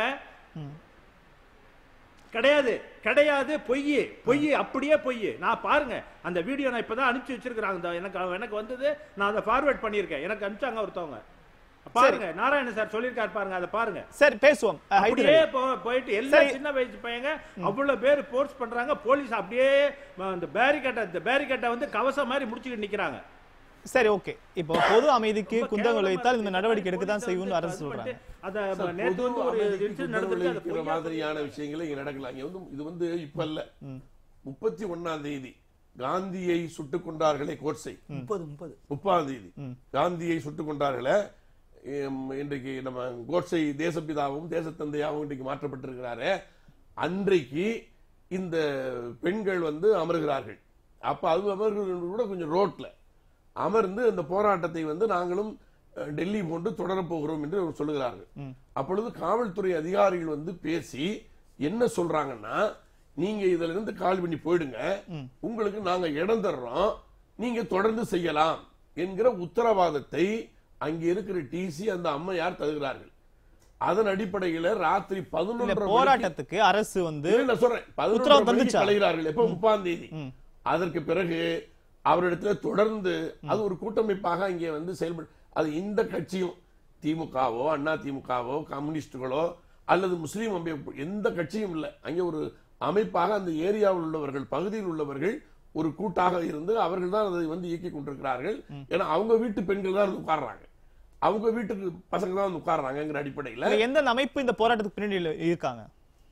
கிடையாது கிடையாது பொய் பொய் அப்படியே பொய் நான் பாருங்க அந்த வீடியோ நான் இப்பதான் அனுப்பிச்சு வச்சிருக்கிறேன் அந்த எனக்கு எனக்கு வந்தது நான் அதை ஃபார்வர்ட் பண்ணியிருக்கேன் எனக்கு அனுப்பிச்சாங்க ஒருத்தவங்க பாருங்க நாராயண சார் சொல்லியிருக்காரு பாருங்க அதை பாருங்க சரி பேசுவோம் அஹ், ஹைதர் அப்படியே அலி போ- போயிட்டு எல்லா சரி. சின்ன வயசு பையங்க அவ்வளவு பேர் போர்ஸ் பண்றாங்க போலீஸ் அப்படியே ம, அந்த பேரிகேட்டை இந்த பேரிகேட்டை வந்து கவசம் மாதிரி முடிச்சுக்கிட்டு நிக்கிறாங்க சரி ஓகே இப்போ பொது அமைதிக்கு ரொம்ப குந்தகம் கேவலமா விளைவித்தால் இந்த இருக்கு. நடவடிக்கை எடுக்க தான் போலீஸ் செய்யும்னு வந்து அரசு அது சொல்றாங்க பண்ணிட்டு, அத சார், நேத்து பொது வந்து ஒரு அமைதிக்கு இன்சிடென்ட் குந்தகம் நடந்திருக்கு அது விளைவிக்கிற பொய்யா மாதிரியான விஷயங்கள் இங்க நடக்கல இங்க வந்து இது வந்து இப்ப இல்ல முப்பத்தி ஒண்ணாம் தேதி காந்தியை சுட்டுக் கொண்டார்களே கோட்சை முப்பது முப்பது முப்பாம் தேதி காந்தியை சுட்டுக் கொண்டார்களே எம், இன்றைக்கு நம்ம கோட்சை தேசப்பிதாவும் தேசத்தந்தையாகவும் இன்றைக்கு மாற்றப்பட்டிருக்கிறாரு அன்றைக்கு இந்த பெண்கள் வந்து அமர்கிறார்கள் அப்ப அது அமர்கிறது கூட கொஞ்சம் ரோட்ல அமர்ந்து அந்த போராட்டத்தை வந்து நாங்களும் அஹ், டெல்லி போன்று தொடரப் போகிறோம் என்று அவர் சொல்லுகிறார்கள் அப்பொழுது காவல்துறை அதிகாரிகள் வந்து பேசி என்ன சொல்றாங்கன்னா நீங்க இதுல இருந்து கால் பண்ணி போயிடுங்க உங்களுக்கு நாங்க இடம் தர்றோம் நீங்க தொடர்ந்து செய்யலாம் என்கிற உத்தரவாதத்தை அங்க இருக்கிற டிசி அந்த அம்மையார் தருகிறார்கள் அதன் அடிப்படையில ராத்திரி இந்த பதினொன்று போராட்டத்துக்கு அரசு வந்து இல்ல, நான் சொல்றேன் பதினொன்றரை உத்தரவு மணிக்கு தந்துச்சா? கலைகிறார்கள் எப்ப முப்பாம் தேதி அதற்கு பிறகு அவரிடத்துல தொடர்ந்து அது ஒரு கூட்டமைப்பாக இங்கே வந்து செயல்படு அது இந்த கட்சியும் திமுகவோ அண்ணா திமுகவோ கம்யூனிஸ்டுகளோ அல்லது முஸ்லீம் அமைப்பு எந்த கட்சியும் இல்லை அங்கே ஒரு அமைப்பாக அந்த ஏரியாவில் உள்ளவர்கள் பகுதியில் உள்ளவர்கள் ஒரு கூட்டாக இருந்து அவர்கள் தான் அதை வந்து இயக்கி கொண்டிருக்கிறார்கள் ஏன்னா அவங்க வீட்டு பெண்கள் தான் வந்து உட்கார்றாங்க அவங்க வீட்டுக்கு பசங்க தான் வந்து உட்கார்றாங்கிற அடிப்படையில் இல்ல எந்த அமைப்பு இந்த போராட்டத்துக்கு பின்னாடி இருக்காங்க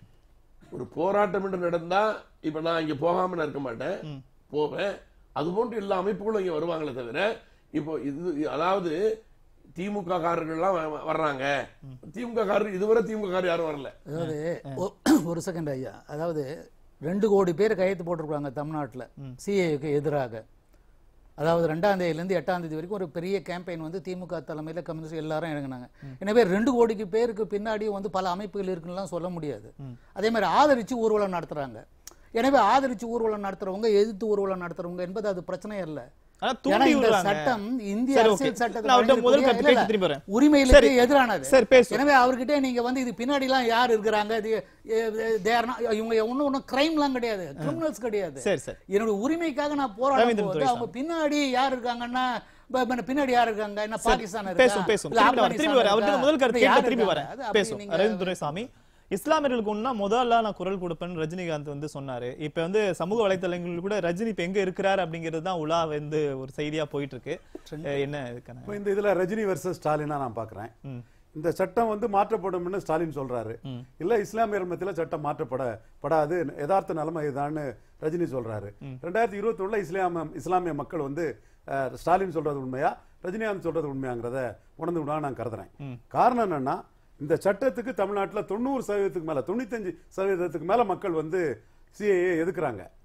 ஒரு போராட்டம் என்று நடந்தா இப்ப நான் இங்க போகாம நான் இருக்க மாட்டேன் போவேன் அது போன்று எல்லா அமைப்புகளும் இங்க வருவாங்களே தவிர இப்போ இது அதாவது திமுக காரர்கள்லாம் வ- வர்றாங்க திமுக காரர் இதுவரை திமுக காரர் யாரும் வரல அதாவது ஒ- ஒரு செகண்ட் ஐயா அதாவது ரெண்டு கோடி பேர் கையெழுத்து போட்டிருக்காங்க தமிழ்நாட்டில் சிஏக்கு எதிராக அதாவது ரெண்டாம் தேதியிலேருந்து எட்டாம் தேதி வரைக்கும் ஒரு பெரிய கேம்பெயின் வந்து திமுக தலைமையில் கம்யூனிஸ்ட் எல்லாரும் இறங்குனாங்க எனவே ரெண்டு கோடிக்கு பேருக்கு பின்னாடியும் வந்து பல அமைப்புகள் இருக்குன்னுலாம் சொல்ல முடியாது அதே மாதிரி ஆதரிச்சு ஊர்வலம் நடத்துறாங்க எனவே ஆதரிச்சு ஊர்வலம் நடத்துறவங்க எதிர்த்து ஊர்வலம் நடத்துறவங்க என்பது அது பிரச்சனையே இல்லை ஆனா ஏன்னா தூண்டி இந்த விடுறாங்க சட்டம் இந்திய சரி, அரசியல் okay. சட்டத்தில் நான் அவர்ட்ட முதல் வழங்கக்கூடிய- கருத்து இல்ல, கேட்டு திரும்பி வரேன். உரிமைகளுக்கு சரி. எதிரானது சரி, பேசுவோம். எனவே அவர்கிட்ட நீங்க வந்து இது பின்னாடி எல்லாம் யார் இருக்கிறாங்க இது எ- எ- they are not- இவங்க ஒன்னும் ஒன்றும் கிரைம்லாம் கிடையாது கிரிமினல்ஸ் கிடையாது சரி சரி என்னோட உரிமைக்காக நான் போராடும் ரவீந்திரன் போது துரைசாமி. அவங்க பின்னாடி யார் இருக்காங்கன்னா ப- ப- பின்னாடி யார் இருக்காங்க என்ன பாகிஸ்தான் இருக்கா? பேசும் பேசும் இல்ல திரும்பி வரேன் திரும்பி வரேன் அவர்கிட்ட இருக்கா? முதல் கருத்து இல்ல கேட்டு யார் திரும்பி இருக்காங்க? வரேன் அது அப்படி பேசும் நீங்க- அரவிந்த் துரைசாமி இஸ்லாமியர்களுக்கு ஒன்னா முதல்ல நான் குரல் கொடுப்பேன்னு ரஜினிகாந்த் வந்து சொன்னாரு இப்ப வந்து சமூக வலைத்தளங்கள் கூட ரஜினி இப்ப எங்க இருக்கிறார் அப்படிங்கிறது தான் உலா வந்து ஒரு செய்தியா போயிட்டு இருக்கு அஹ் என்ன இதுக்கான இப்போ இந்த இதுல ரஜினி வர்சஸ் ஸ்டாலினா நான் பாக்குறேன் இந்த சட்டம் வந்து மாற்றப்படும்னு ஸ்டாலின் சொல்றாரு இல்ல இஸ்லாமியர் மத்தியில சட்டம் மாற்றப்பட படாது யதார்த்த நிலைமை இதுதான்னு ரஜினி சொல்றாரு ரெண்டாயிரத்தி இருபத்தி ஒண்ணுல இஸ்லாம இஸ்லாமிய மக்கள் வந்து அஹ், ஸ்டாலின் சொல்றது உண்மையா ரஜினிகாந்த் சொல்றது உண்மையாங்கிறத உணர்ந்து விடா நான் கருதுறேன் காரணம் என்னன்னா இந்த சட்டத்துக்கு தமிழ்நாட்டுல தொண்ணூறு சதவீதத்துக்கு மேல தொண்ணூத்தஞ்சு சதவீதத்துக்கு மேல மக்கள் வந்து சிஏஏ எதுக்குறாங்க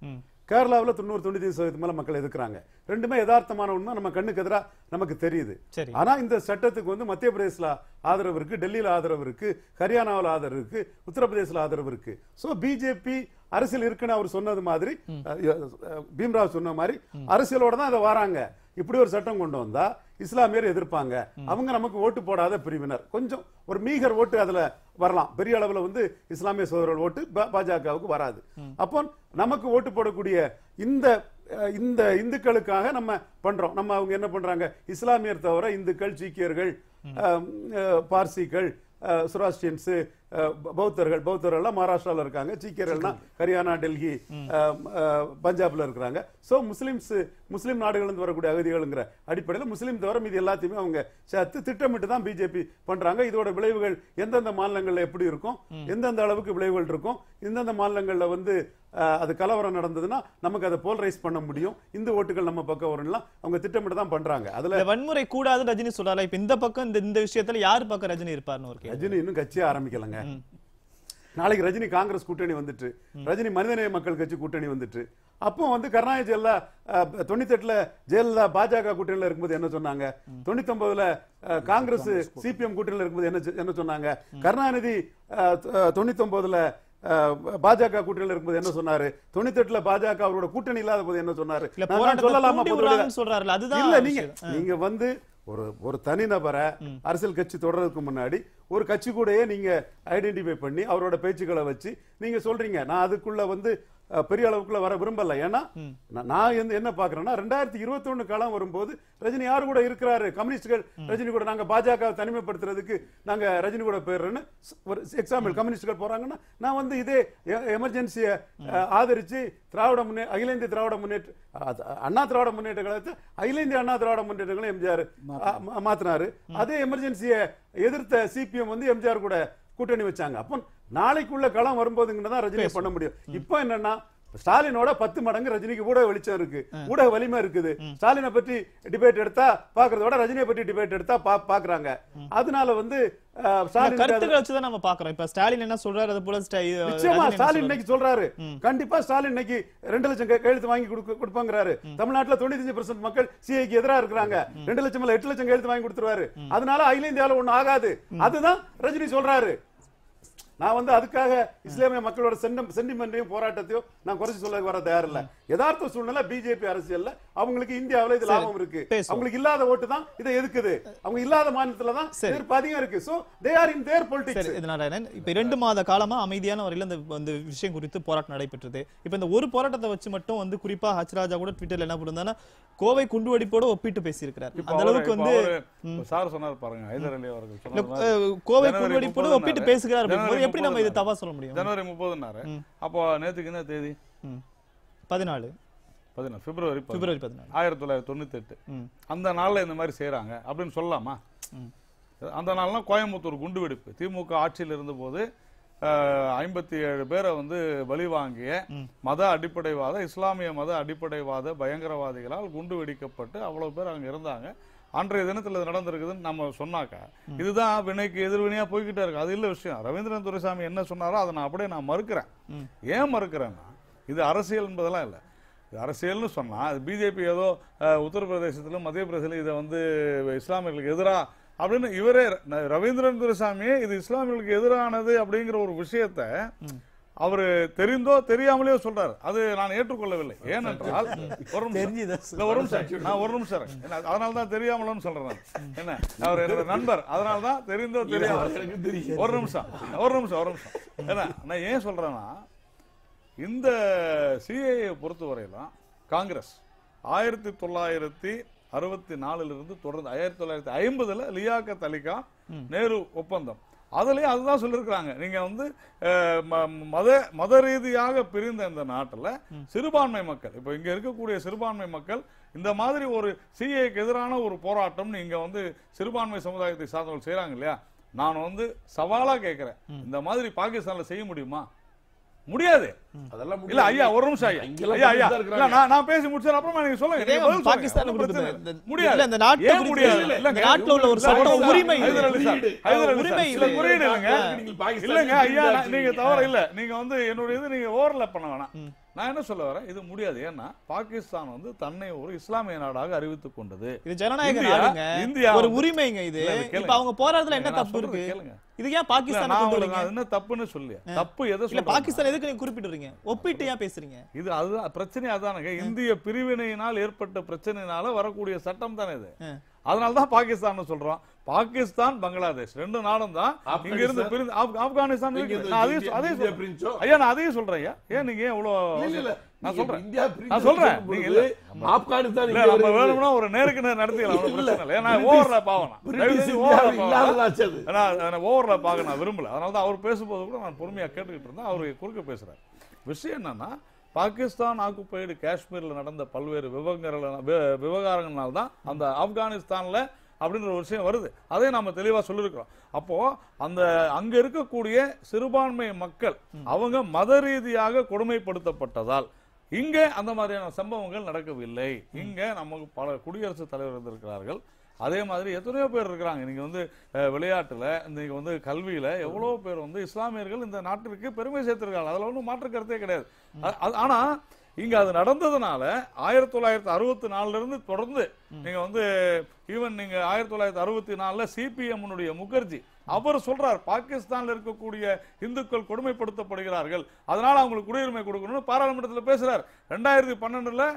கேரளாவுல தொண்ணூறு தொண்ணூத்தி சதவீதம் மேல மக்கள் எதிர்க்கிறாங்க ரெண்டுமே யதார்த்தமான உண்மை நம்ம கண்ணுக்கு எதிரா நமக்கு தெரியுது சரி. ஆனா இந்த சட்டத்துக்கு வந்து மத்திய பிரதேசல ஆதரவு இருக்கு டெல்லியில ஆதரவு இருக்கு ஹரியானாவில் ஆதரவு இருக்கு உத்தரப்பிரதேசல ஆதரவு இருக்கு சோ பிஜேபி அரசியல் இருக்குன்னு அவர் சொன்னது மாதிரி அஹ், அஹ், பீம்ராவ் சொன்ன மாதிரி அரசியலோட தான் அதை வராங்க இப்படி ஒரு சட்டம் கொண்டு வந்தா இஸ்லாமியர் எதிர்ப்பாங்க அவங்க நமக்கு ஓட்டு போடாத பிரிவினர் கொஞ்சம் ஒரு மீகர் ஓட்டு அதுல வரலாம் பெரிய அளவுல வந்து இஸ்லாமிய சோதரர்கள் ஓட்டு பா- பாஜகவுக்கு வராது அப்போ நமக்கு ஓட்டு போடக்கூடிய இந்த அஹ், இந்த இந்துக்களுக்காக நம்ம பண்றோம் நம்ம அவங்க என்ன பண்றாங்க இஸ்லாமியர் தவிர இந்துக்கள் சீக்கியர்கள் அஹ், அஹ், பார்சிகள் அஹ், சுராஸ்டியன்ஸ் அஹ், ப- பௌத்தர்கள் பௌத்தர்கள்லாம் மகாராஷ்டிரால இருக்காங்க சீக்கியர்கள்னா ஹரியானா டெல்லி அஹ், அஹ், பஞ்சாப்ல இருக்கிறாங்க சோ முஸ்லிம்ஸ் முஸ்லிம் நாடுகள்ல இருந்து வரக்கூடிய அகதிகள்ங்கிற அடிப்படையில் முஸ்லீம் தவிர மீதி எல்லாத்தையுமே அவங்க சேர்த்து திட்டமிட்டு தான் பிஜேபி பண்றாங்க இதோட விளைவுகள் எந்தெந்த மாநிலங்கள்ல எப்படி இருக்கும் எந்தெந்த அளவுக்கு விளைவுகள் இருக்கும் எந்தெந்த மாநிலங்கள்ல வந்து அஹ், அது கலவரம் நடந்ததுன்னா நமக்கு அதை போல்ரைஸ் பண்ண முடியும் இந்த ஓட்டுகள் நம்ம பக்கம் வரும்லாம் அவங்க திட்டமிட்டு தான் பண்றாங்க அதுல இந்த வன்முறை கூடாது ரஜினி சொல்றாரு இப்ப இந்த பக்கம் இந்த இந்த விஷயத்துல யார் பக்கம் ரஜினி இருப்பார்னு ஒரு கேள்வி ரஜினி இன்னும் கட்சியே ஆரம்பிக்கலங்க நாளைக்கு ரஜினி காங்கிரஸ் கூட்டணி வந்துட்டு ரஜினி மனிதநேய மக்கள் கட்சி கூட்டணி வந்துட்டு அப்போ வந்து கருணாநிதி எல்லாம் தொண்ணூத்தி எட்டுல ஜெயலலிதா பாஜக கூட்டணியில இருக்கும்போது என்ன சொன்னாங்க தொண்ணூத்தி ஒன்பதுல காங்கிரஸ் சிபிஎம் கூட்டணியில இருக்கும்போது என்ன சொ- என்ன சொன்னாங்க கருணாநிதி தொண்ணூத்தி ஒன்பதுல பாஜக கூட்டணியில இருக்கும்போது என்ன சொன்னாரு தொண்ணூத்தி எட்டுல பாஜக அவரோட கூட்டணி இல்லாத போது என்ன சொன்னாரு இல்ல நான் தான் போராட்டத்தை சொல்லலாமா தூண்டி பொதுவெளியில? விடுறாங்கன்னு சொல்றாருல்ல அதுதான் இல்ல நீங்க விஷயம். நீங்க வந்து ஒரு ஒரு தனிநபரை அரசியல் கட்சி தொடர்றதுக்கு முன்னாடி ஒரு கட்சி கூடயே நீங்க ஐடென்டிஃபை பண்ணி அவரோட பேச்சுக்களை வச்சு நீங்க சொல்றீங்க நான் அதுக்குள்ள வந்து அஹ், பெரிய அளவுக்குள்ள வர விரும்பல ஏன்னா நான் நான் வந்து என்ன பாக்குறேன்னா ரெண்டாயிரத்தி இருபத்தி ஒண்ணு காலம் வரும்போது ரஜினி யாரு கூட இருக்கிறாரு கம்யூனிஸ்டுகள் ரஜினி கூட நாங்க பாஜக தனிமைப்படுத்துறதுக்கு நாங்க ரஜினி கூட போயிடுறோன்னு ஸ்- ஒரு எக்ஸாம்பிள் கம்யூனிஸ்டுகள் போறாங்கன்னா நான் வந்து இதே எமர்ஜென்சியை ஆதரிச்சு திராவிட முன்னே அகில இந்திய திராவிட முன்னேற்ற அது, அண்ணா திராவிட முன்னேற்ற கழகத்தை அகில இந்திய அண்ணா திராவிட முன்னேற்றங்களும் எம்ஜிஆர் அ, மா- மாத்தினாரு அதே எமர்ஜென்சியை எதிர்த்த சிபிஎம் வந்து எம்ஜிஆர் கூட கூட்டணி வச்சாங்க அப்போ நாளைக்குள்ள களம் வரும்போதுங்க தான் ரஜினி பண்ண முடியும் இப்போ என்னன்னா ஸ்டாலினோட பத்து மடங்கு ரஜினிக்கு ஊடக வெளிச்சம் இருக்கு ஊடக வலிமை இருக்குது ஸ்டாலினை பற்றி டிபேட் எடுத்தா பாக்குறத விட ரஜினியை பற்றி டிபேட் எடுத்தா பா- பாக்குறாங்க அதனால வந்து அஹ், ஸ்டாலினுக்கு அது- கருத்துக்களை வச்சுதான் நம்ம பாக்குறோம் இப்ப ஸ்டாலின் என்ன சொல்றாரு அது போல ஸ்டா- இது, நிச்சயமா ரஜினி என்ன ஸ்டாலின் சொல்றாரு? இன்னைக்கு சொல்றாரு கண்டிப்பா ஸ்டாலின் இன்னைக்கு ரெண்டு லட்சம் கை- கையெழுத்து வாங்கி கொடுக்க- கொடுப்பாங்கறாரு தமிழ்நாட்டுல தொண்ணூத்தஞ்சு பெர்சென்ட் மக்கள் சிஐக்கு எதிரா இருக்கிறாங்க ரெண்டு லட்சம் இல்ல எட்டு லட்சம் கையெழுத்து வாங்கி கொடுத்துருவாரு அதனால அகில இந்தியால ஒண்ணு ஆகாது அதுதான் ரஜினி சொல்றாரு நான் வந்து அதுக்காக இஸ்லாமிய மக்களோட சென்டம் சென்டிமெண்ட்டையும் போராட்டத்தையும் நான் குறைச்சு சொல்ல வர தயார் இல்ல யதார்த்த சூழ்நிலை பிஜேபி அரசியல்ல அவங்களுக்கு இந்தியாவுல இது லாபம் இருக்கு பேசுவோம். அவங்களுக்கு இல்லாத ஓட்டு தான் இதை எதுக்குது அவங்க இல்லாத மாநிலத்துல தான் சரி. எதிர்ப்பு அதிகம் இருக்கு சோ தே ஆர் இன் தேர் சரி பொலிட்டிக்ஸ் இது நாராயணன் இப்ப இரண்டு மாத காலமா அமைதியான முறையில் இந்த இந்த விஷயம் குறித்து போராட்டம் நடைபெற்றது இப்ப இந்த ஒரு போராட்டத்தை வச்சு மட்டும் வந்து குறிப்பா ஹச்ராஜா கூட ட்விட்டர்ல என்ன பண்ணிருந்தாங்கன்னா கோவை குண்டுவெடிப்போட ஒப்பிட்டு பேசியிருக்கிறார் இப்ப அந்த அவரு- அளவுக்கு இப்ப வந்து அவரு- சார் சொன்னார் பாருங்க ஹைதர் அலி அவர்கள் இல்ல, சொன்னது மாதிரி. அஹ், கோவை ஜனவரி குண்டுவெடிப்போட முப்பதுனாரு. ஒப்பிட்டு பேசுகிறார் அப்படிங்கும்போது ஜனவரி எப்படி நம்ம இது முப்பதுனாரு. தவா சொல்ல முடியும் ஜனவரி முப்பதுனாரு அப்போ நேத்துக்கு என்ன தேதி ம். பதினாலு பதினாலு பிப்ரவரி பதினாலு. பிப்ரவரி பதினாலு ஆயிரத்தி தொள்ளாயிரத்தி தொண்ணூத்தி எட்டு ம். அந்த நாள்ல இந்த மாதிரி செய்றாங்க அப்படின்னு சொல்லலாமா அந்த நாள்லாம் கோயம்புத்தூர் குண்டுவெடிப்பு திமுக ஆட்சியில் இருந்தபோது ஐம்பத்தி ஏழு பேரை வந்து பலி வாங்கிய மத அடிப்படைவாத இஸ்லாமிய மத அடிப்படைவாத பயங்கரவாதிகளால் குண்டு வெடிக்கப்பட்டு அவ்வளவு பேர் அங்க இருந்தாங்க அன்றைய தினத்துல இது நடந்திருக்குதுன்னு நம்ம சொன்னாக்கா இதுதான் வினைக்கு எதிர்வினையா போய்கிட்டே இருக்கு அது இல்ல விஷயம் ரவீந்திரன் துரைசாமி என்ன சொன்னாரோ அதை நான் அப்படியே நான் மறுக்கிறேன் ஏன் மறுக்கிறேன்னா இது அரசியல் என்பதெல்லாம் இல்லை இது அரசியல்னு சொன்னா அது பிஜேபி ஏதோ அஹ், உத்தரப்பிரதேசத்திலும் மத்திய பிரதேசத்திலும் இதை வந்து இஸ்லாமியர்களுக்கு எதிரா அப்படின்னு இவரே ந- ரவீந்திரன் துரைசாமியே இது இஸ்லாமியர்களுக்கு எதிரானது அப்படிங்கிற ஒரு விஷயத்த அவரு தெரிந்தோ தெரியாமலேயோ சொல்றாரு அது நான் ஏற்றுக்கொள்ளவில்லை ஏனென்றால் ஒரு நிமிஷம். இல்ல, ஒரு நிமிஷம் நான் ஒரு நிமிஷம் இருக்கேன். என்ன, அதனால தான் தெரியாமலன்னு சொல்றேன் நான். என்ன அவர் என்னோட நண்பர் அதனால தான் தெரிந்தோ தெரியாம ஒரு நிமிஷம் ஒரு நிமிஷம் ஒரு நிமிஷம் என்ன நான் ஏன் சொல்றேன்னா இந்த சிஏஏ பொறுத்தவரையிலும் காங்கிரஸ் ஆயிரத்தி தொள்ளாயிரத்தி அறுபத்தி நாலுல இருந்து தொடர்ந்து ஆயிரத்தி தொள்ளாயிரத்தி ஐம்பதுல லியாக்கத் அலிகா நேரு ஒப்பந்தம் அதுலயும் அதுதான் சொல்லியிருக்கிறாங்க நீங்க வந்து அஹ், ம- மத மத ரீதியாக பிரிந்த இந்த நாட்டுல சிறுபான்மை மக்கள் இப்ப இங்க இருக்கக்கூடிய சிறுபான்மை மக்கள் இந்த மாதிரி ஒரு சிஏக்கு எதிரான ஒரு போராட்டம் இங்க வந்து சிறுபான்மை சமுதாயத்தை சார்ந்தவர்கள் செய்றாங்க இல்லையா நான் வந்து சவாலா கேட்கிறேன் இந்த மாதிரி பாகிஸ்தான்ல செய்ய முடியுமா முடியாது அதெல்லாம் இல்ல முடியாது. ஐயா ஒரு நிமிஷம் ஐயா இங்கெல்லாம் ஐயா ஐயா தான் இல்ல இருக்கிறாங்க. நான் நான் பேசி முடிச்சது அப்புறமா நீங்க சொல்லுங்க இதே நீங்க பதில் சொல்லுங்க. பாகிஸ்தானுக்கு ஒண்ணும் பிரச்சனை கொடுக்குது. இல்ல. இந்த- முடியாது இல்ல, இந்த நாட்டுக்கு ஏன் கொடுக்குது. முடியாது இல்ல, இல்லங்க இந்த நாட்டுல உள்ள ஒரு இல்ல, சட்டம் இல்ல, உரிமை இது. ஹைதர் அலி சார், ஹைதர் அலி உரிமை சார், இது. இல்ல, குறியீடு இல்லைங்க நீங்கள் பாகிஸ்தான் இல்லங்க ஐயா நான்- ஆட்சி நீங்க செய்யுங்க. தவறு இல்ல நீங்க வந்து என்னுடைய இது நீங்க ஓவர்லாப் பண்ண வேணாம் நான் என்ன சொல்ல வரேன் இது முடியாது ஏன்னா பாகிஸ்தான் வந்து தன்னை ஒரு இஸ்லாமிய நாடாக அறிவித்துக் கொண்டது இது ஜனநாயக இந்தியா- நாடுங்க இந்தியா ஒரு வந்து- உரிமைங்க இது இல்ல, இது கேளுங்க. இப்ப அவங்க போராடுறதுல என்ன நான் தப்பு சொல்றது இருக்கு கேளுங்க. இது ஏன் இல்ல, பாகிஸ்தான் நான் கொண்டு உங்களுக்கு வரீங்க அது என்ன தப்புன்னு சொல்லி தப்பு எதை இல்ல சொல்றேன் பாகிஸ்தான் எதுக்கு நீங்க குறிப்பிட்டுறீங்க ஒப்பிட்டு ஏன் பேசுறீங்க இது அதுதான் பிரச்சனை அதானுங்க இந்திய பிரிவினையினால் ஏற்பட்ட பிரச்சனையினால வரக்கூடிய சட்டம் தானே இது ஆ. அதனால தான் பாகிஸ்தான் சொல்றோம் பாகிஸ்தான் பங்களாதேஷ் ரெண்டு நாடும் தான் இங்க இருந்து ஆப்கானிஸ்தான். பிரிந்து ஆப்- ஆப்கானிஸ்தான் நீங்க இருக்கு. இந்த நான் அதையும் இந்தியா- சொ- அதையும் இந்தியா சொல்றேன். பிரிஞ்சோ? ஐயா நான் அதையும் சொல்றேன் ஐயா ஏன் நீங்க எவ்வளவு இல்ல, இல்ல. நான் நீங்க சொல்றேன் இந்தியா பிரிஞ்சு நான் சொல்றேன். சொல்லும் நீங்க பொழுது இல்ல. ஆப்கானிஸ்தான் இல்ல இங்க நம்ம வருது. வேணும்னா ஒரு நேருக்கு நேர் நடத்திக்கலாம் ஒண்ணும் இல்ல. பிரச்சனை இல்லை ஏன்னா பிரிட்டிஷ் ஓவர்ல பாவணும் பிரிட்டிஷ் இந்தியாவில் இல்லாததாச்சு அது. ஓவர்ல பார்க்க நான் விரும்பல அதனால தான் அவர் பேசும்போது கூட நான் பொறுமையா கேட்டுக்கிட்டு இருந்தேன் அவர் குறுக்க பேசுறாரு விஷயம் என்னன்னா பாகிஸ்தான் ஆக்குப்பைடு காஷ்மீர்ல நடந்த பல்வேறு விவகாரங்கள் வி- விவகாரங்கள்னால தான் அந்த ஆப்கானிஸ்தான்ல அப்படின்ற ஒரு விஷயம் வருது அதே நாம தெளிவா சொல்லியிருக்கிறோம் அப்போ அந்த அங்க இருக்கக்கூடிய சிறுபான்மை மக்கள் அவங்க மத ரீதியாக கொடுமைப்படுத்தப்பட்டதால் இங்க அந்த மாதிரியான சம்பவங்கள் நடக்கவில்லை இங்க நமக்கு பல குடியரசுத் தலைவர் இருந்திருக்கிறார்கள் அதே மாதிரி எத்தனையோ பேர் இருக்கிறாங்க நீங்க வந்து அஹ், விளையாட்டுல நீங்க வந்து கல்வியில எவ்வளவு பேர் வந்து இஸ்லாமியர்கள் இந்த நாட்டிற்கு பெருமை சேர்த்திருக்காங்க அதுல ஒன்றும் மாற்று கருத்தே கிடையாது அ- அது- ஆனா இங்க அது நடந்ததுனால ஆயிரத்தி தொள்ளாயிரத்தி அறுபத்தி நாலுல இருந்து தொடர்ந்து நீங்க வந்து ஈவன் நீங்க ஆயிரத்தி தொள்ளாயிரத்தி அறுபத்தி நாலுல சிபிஎம் முகர்ஜி அவர் சொல்றார் பாகிஸ்தான்ல இருக்கக்கூடிய இந்துக்கள் கொடுமைப்படுத்தப்படுகிறார்கள் அதனால அவங்களுக்கு குடியுரிமை கொடுக்கணும்னு பாராளுமன்றத்தில் பேசுறார் ரெண்டாயிரத்தி பன்னெண்டுல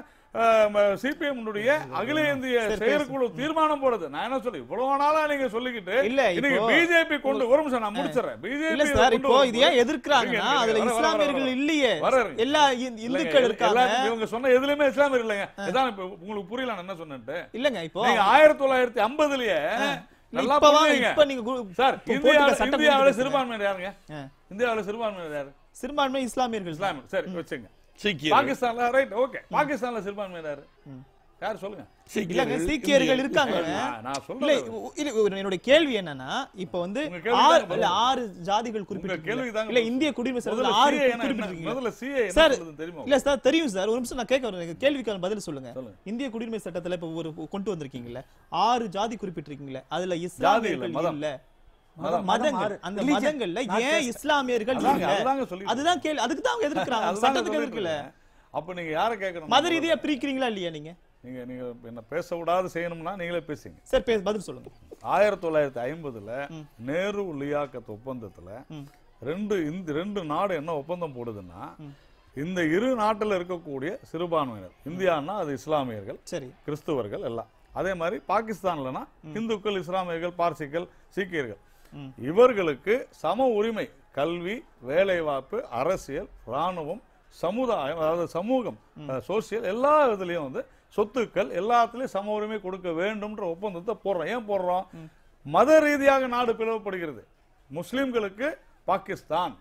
சிபிஎம் அகில இந்திய செயற்குழு தீர்மானம் போடுது நான் என்ன சொல்லி இவ்வளவு நாளா நீங்க சொல்லிக்கிட்டு இல்ல, இன்னைக்கு இப்போ- பிஜேபி கொண்டு ஒரு நிமிஷம் நான் முடிச்சிடறேன் இல்ல பிஜேபி சார் இப்போ இது ஏன் எதிர்க்கிறாங்கன்னா அதுல இஸ்லாமியர்கள் இல்லையே வர்றாரு. எல்லா இந்- இந்துக்கள் இருக்காங்க எல்லாரும் இவங்க சொன்ன எதுலயுமே இஸ்லாமியர் இல்லைங்க இதான் இப்ப உங்களுக்கு புரியல நான் என்ன சொன்னேன்ட்டு இல்லங்க இப்போ நீங்க ஆயிரத்தி தொள்ளாயிரத்தி ஐம்பதுலயே நல்லா இப்ப வா- புரியுங்க. இப்ப நீங்க கு- சார் இப்போ இந்தியா போட்டுக்க சட்டம் இந்தியாவில போட்டுக்க சிறுபான்மையினர் யாருங்க ஆ. இந்தியாவில சிறுபான்மையினர் யாரு சிறுபான்மை இஸ்லாமியர்கள் தான். இஸ்லாமியர் சரி வச்சுங்க சீக்கியர்கள். பாகிஸ்தான்ல ரைட் ஓகே பாகிஸ்தான்ல சிறுபான்மையினர் யாரு யார் சொல்லுங்க இல்லங்க சீக்கியர்கள், சீக்கியர்கள் இந்தியர்கள். இருக்காங்க நான் நான் இல்ல சொல்றேன் உ- இல்ல, ஒரு என்னுடைய கேள்வி என்னன்னா இப்ப வந்து உங்க கேள்வி ஆறு தாங்க இல்ல பதில். ஆறு ஜாதிகள் கேள்வி குறிப்பிட்டிருக்கீங்க தாங்க இல்ல பதில். இந்திய குடியுரிமை முதல்ல சட்டத்துல ஆறு CA என்ன- குறிப்பிட்டிருக்கீங்க முதல்ல CA என்ன சார் சொல்லுதுன்னு தெரியுமா இல்ல சார் தெரியும் சார் ஒரு நிமிஷம் நான் கேட்க வரேன் கேள்விக்கான பதில் சொல்லுங்க சொல்லுங்க. இந்திய குடியுரிமை சட்டத்துல இப்ப ஒரு கொண்டு வந்திருக்கீங்கல்ல ஆறு ஜாதி குறிப்பிட்டிருக்கீங்கல்ல அதுல ஜாதி இல்ல, இஸ்லாமியர்கள் மதம். இல்ல மதம், மதங்கள் ஆறு. அந்த Religion. மதங்கள்ல Not ஏன் caste. இஸ்லாமியர்கள் அதாங்க, இல்ல அதுதாங்க சொல்லிட்டு அதுதான் கேள்வி அதுக்கு தான் அவங்க எதிர்க்கிறாங்க அதுதாங்க சட்டத்துக்கு சொல்லிட்டு எதிர்க்கல இருக்கேன். அப்ப நீங்க யாரை கேட்கணும் மத ரீதியா பிரிக்கிறீங்களா இல்லையா நீங்க நீங்க நீங்க என்ன பேச விடாது செய்யணும்னா நீங்களே பேசுங்க சார் பே- பதில் சொல்லுங்க ஆயிரத்தி தொள்ளாயிரத்தி ஐம்பதுல நேரு லியாக்கத் ஒப்பந்தத்துல ரெண்டு இந்த ரெண்டு நாடு என்ன ஒப்பந்தம் போடுதுன்னா இந்த இரு நாட்டுல இருக்கக்கூடிய சிறுபான்மையினர் இந்தியான்னா அது இஸ்லாமியர்கள் சரி கிறிஸ்துவர்கள் எல்லாம் அதே மாதிரி பாகிஸ்தான்லனா இந்துக்கள் இஸ்லாமியர்கள் பார்சிகள் சீக்கியர்கள் இவர்களுக்கு சம உரிமை கல்வி வேலைவாய்ப்பு அரசியல் ராணுவம் சமுதாயம் அதாவது சமூகம் சோசியல் எல்லா இதுலயும் வந்து சொத்துக்கள் எல்லாத்துலயும் சம உரிமை கொடுக்க வேண்டும்ன்ற ஒப்பந்தத்தை போடுறோம் ஏன் போடுறோம் மத ரீதியாக நாடு பிளவுபடுகிறது முஸ்லிம்களுக்கு பாகிஸ்தான்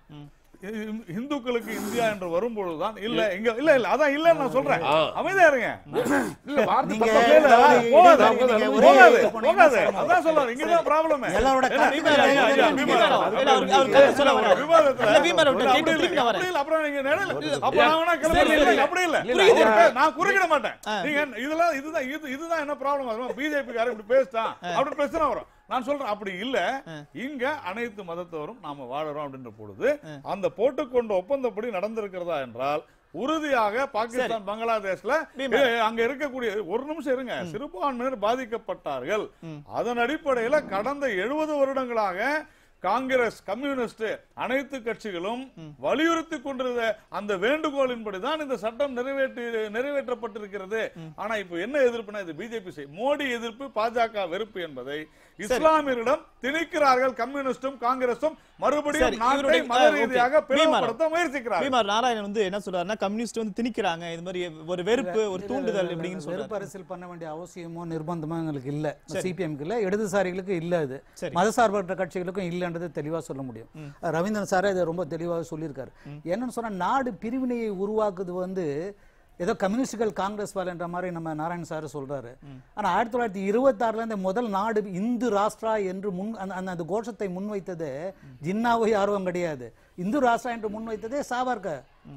இ- இந்துக்களுக்கு இந்தியா என்று வரும்பொழுதுதான் இல்ல இங்க இல்ல இல்ல அதான் இல்லன்னு நான் சொல்றேன் ஆ. அமைதியா இருங்க இல்ல, வார்த்தை நீங்க தப்பா இல்ல, இல்ல, அதாவது போகாது, நீங்க போகாது, ஒரே போகாது, இதுக்கு போனீங்கன்னா போகாது. சரி. அதான் சொல்றாரு, இங்கதான் problem. எல்லாரோட ஏன்னா, கருத்து பீமர் ஐயா, ஐயா, வேற பீமர் வேற ஐயா, இல்ல, அவரு- அவரு கருத்து சொல்ல வராரு. விவாதத்துல இல்ல, பீமர் விட்டு அப்படி கேட்டு இல்லை, திரும்பி நான் வரேன். அப்படி இல்லை, அப்புறம் நீங்க நிழல். இல்ல, அப்ப நான் வேணா கிளம்பி சரி, வரேன். சரி. அப்படி இல்ல. புரியுது. அவர் நான் குறுக்கிட மாட்டேன் நீங்க இதெல்லாம் இதுதான் இது இதுதான் என்ன ப்ராப்ளம் பிஜேபி காரன் இப்படி பேசிட்டான் அப்படி பிரச்சனை வரும் நான் சொல்றேன் அப்படி இல்ல இங்க அனைத்து மதத்தவரும் நாம வாழறோம் அப்படின்ற பொழுது அந்த போட்டுக்கொண்ட ஒப்பந்தப்படி நடந்திருக்கிறதா என்றால் உறுதியாக பாகிஸ்தான் பங்களாதேஷ்ல பீமா. ஏ, அங்க இருக்கக்கூடிய ஒரு நிமிஷம் இருங்க சிறுபான்மையினர் பாதிக்கப்பட்டார்கள் அதன் அடிப்படையில கடந்த எழுபது வருடங்களாக காங்கிரஸ் கம்யூனிஸ்ட் அனைத்து கட்சிகளும் வலியுறுத்தி கொண்டிருந்த அந்த வேண்டுகோளின்படிதான் இந்த சட்டம் நிறைவேற்றி நிறைவேற்றப்பட்டிருக்கிறது ஆனா இப்போ என்ன எதிர்ப்புனா இது பிஜேபி மோடி எதிர்ப்பு பாஜக வெறுப்பு என்பதை இஸ்லாமியரிடம் திணிக்கிறார்கள் கம்யூனிஸ்டும் காங்கிரசும் சரி, மறுபடியும் நாட்டை இவருடைய- மத ஆ, okay. ரீதியாக பீமார். பிளவுபடுத்த முயற்சிக்கிறார்கள் பீமார் நாராயணன் வந்து என்ன சொல்றாருன்னா கம்யூனிஸ்ட் வந்து திணிக்கிறாங்க இது மாதிரி ஒரு வெறுப்பு ஒரு தூண்டுதல் இப்படின்னு வெறுப்பு சொல்றாரு அரசியல் பண்ண வேண்டிய அவசியமோ நிர்பந்தமோ எங்களுக்கு இல்ல சிபிஎம்க்கு இல்ல இடதுசாரிகளுக்கு இல்ல அது சரி. மதசார்பற்ற கட்சிகளுக்கும் இல்லன்றது தெளிவா சொல்ல முடியும் ரவீந்திரன் சாரே இதை ரொம்ப தெளிவாக சொல்லியிருக்காரு என்னன்னு சொன்னா நாடு பிரிவினையை உருவாக்குது வந்து ஏதோ கம்யூனிஸ்டுகள் காங்கிரஸ் வாழன்ற மாதிரி நம்ம நாராயண் சார் சொல்றாரு ஆனா ஆயிரத்தி தொள்ளாயிரத்தி இருபத்தாறுல இந்த முதல் நாடு இந்து ராஷ்டிரா என்று முன் அந்த அந்த- அந்த கோஷத்தை முன்வைத்தது ஜின்னாவோ யாரும் கிடையாது இந்து ராஷ்டிரா என்று முன்வைத்ததே சாவர்கர்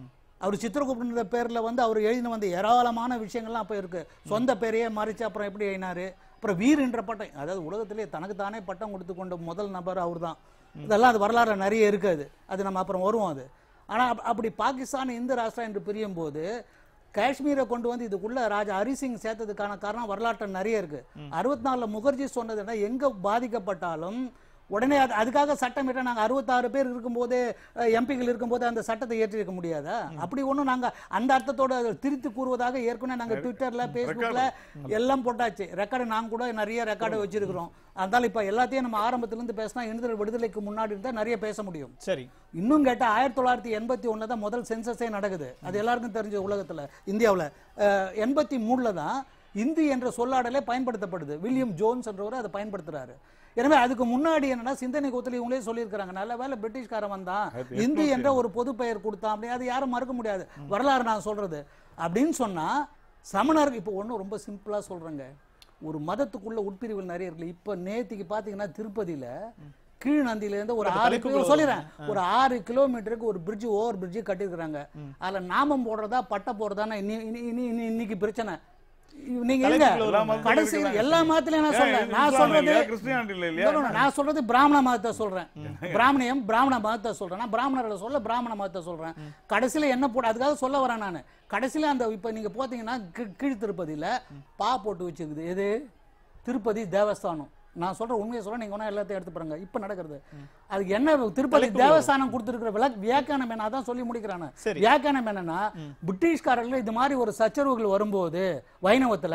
அவர் சித்திரகுப்தன்ற பேர்ல வந்து அவர் எழுதின வந்து ஏராளமான விஷயங்கள்லாம் அப்போ இருக்கு சொந்த பேரையே மறைச்சு அப்புறம் எப்படி எழுதினாரு அப்புறம் வீர் என்ற பட்டம் அதாவது உலகத்திலே தனக்கு தானே பட்டம் கொடுத்து கொண்ட முதல் நபர் அவர்தான் இதெல்லாம் அது வரலாறு நிறைய இருக்காது அது நம்ம அப்புறம் வருவோம் அது ஆனா அப்- அப்படி பாகிஸ்தான் இந்து ராஷ்டிரம் என்று பிரியும் போது காஷ்மீரை கொண்டு வந்து இதுக்குள்ள ராஜா ஹரிசிங் சேர்த்ததுக்கான காரணம் வரலாற்று நிறைய இருக்கு அறுபத்தி நாலுல முகர்ஜி சொன்னது என்ன எங்க பாதிக்கப்பட்டாலும் உடனே அது அதுக்காக சட்டம் இட்ட நாங்க அறுபத்தாறு பேர் இருக்கும்போது எம்பிகள் இருக்கும்போது அந்த சட்டத்தை ஏற்றிருக்க முடியாதா அப்படி ஒண்ணும் நாங்க அந்த அர்த்தத்தோட அதை திருத்தி கூறுவதாக ஏற்கனவே நாங்க ட்விட்டர்ல பேஸ்புக்ல எல்லாம் போட்டாச்சு ரெக்கார்டு நாங்க கூட நிறைய ரெக்கார்டு வச்சிருக்கிறோம் அதனால இப்ப எல்லாத்தையும் நம்ம ஆரம்பத்துல இருந்து பேசினா இந்திர விடுதலைக்கு முன்னாடி இருந்தா நிறைய பேச முடியும் சரி இன்னும் கேட்டா ஆயிரத்தி தொள்ளாயிரத்தி எண்பத்தி ஒண்ணுல தான் முதல் சென்சஸே நடக்குது அது எல்லாருக்கும் தெரிஞ்ச உலகத்துல இந்தியாவுல அஹ், எண்பத்தி மூணுல தான் இந்தி என்ற சொல்லாடலே பயன்படுத்தப்படுது வில்லியம் ஜோன்ஸ் என்றவர் அதை பயன்படுத்துறாரு எனவே அதுக்கு முன்னாடி என்னன்னா சிந்தனை கோத்தலி இவங்களே சொல்லியிருக்கிறாங்க நல்ல வேலை பிரிட்டிஷ்காரன் வந்தான் இந்தி என்ற ஒரு பொது பெயர் கொடுத்தான் அப்படி அது யாரும் மறுக்க முடியாது வரலாறு நான் சொல்றது அப்படின்னு சொன்னா சமணர் இப்போ ஒண்ணும் ரொம்ப சிம்பிளா சொல்றேங்க ஒரு மதத்துக்குள்ள உட்பிரிவுகள் நிறைய இருக்கு இப்ப நேத்திக்கு பாத்தீங்கன்னா திருப்பதியில கீழ் நந்தியில இருந்து ஒரு ஆறு கிலோ சொல்லிடுறேன் ஒரு ஆறு கிலோமீட்டருக்கு ஒரு பிரிட்ஜ் ஓவர் பிரிட்ஜ் கட்டியிருக்கிறாங்க அதுல நாமம் போடுறதா பட்டை போடுறதான்னு இன்னி- இன்னி- இன்னி- இன்னி- இன்னைக்கு பிரச்சனை நீங்க எங்க தலைப்புக்குள்ள எல்லா மதத்திலும் கடைசி இருக்கிறாங்க. எல்லா மதத்திலையும் நான் ஏன் சொல்றேன் இது நான் இஸ்லாம் சொல்றது இல்லையா? கிறிஸ்டியானிட்டி இல்லையா? No, no, no, நான் சொல்றது பிராமண மதத்தை சொல்றேன் பிராமணியம் பிராமண மதத்தை சொல்றேன் நான் பிராமணர்களை சொல்ல பிராமண மதத்தை சொல்றேன் கடைசியில என்ன போட அதுக்காக சொல்ல வரேன் நான் கடைசியில அந்த இப்ப நீங்க போத்தீங்கன்னா கீழ் கீழ் திருப்பதியில பா போட்டு வச்சிருக்குது எது திருப்பதி தேவஸ்தானம் நான் சொல்ற உண்மையை சொல்றேன் நீங்க ஒண்ணா எல்லாத்தையும் எடுத்து பாருங்க இப்ப நடக்கிறது அதுக்கு என்ன திருப்பதி தேவஸ்தானம் கொடுத்திருக்கிற விளக் வியாக்கியானம் என்ன அதான் சொல்லி முடிக்கிறானே சரி. வியாக்கியானம் என்னன்னா பிரிட்டிஷ்காரர்கள் இது மாதிரி ஒரு சச்சரவுகள் வரும்போது வைணவத்துல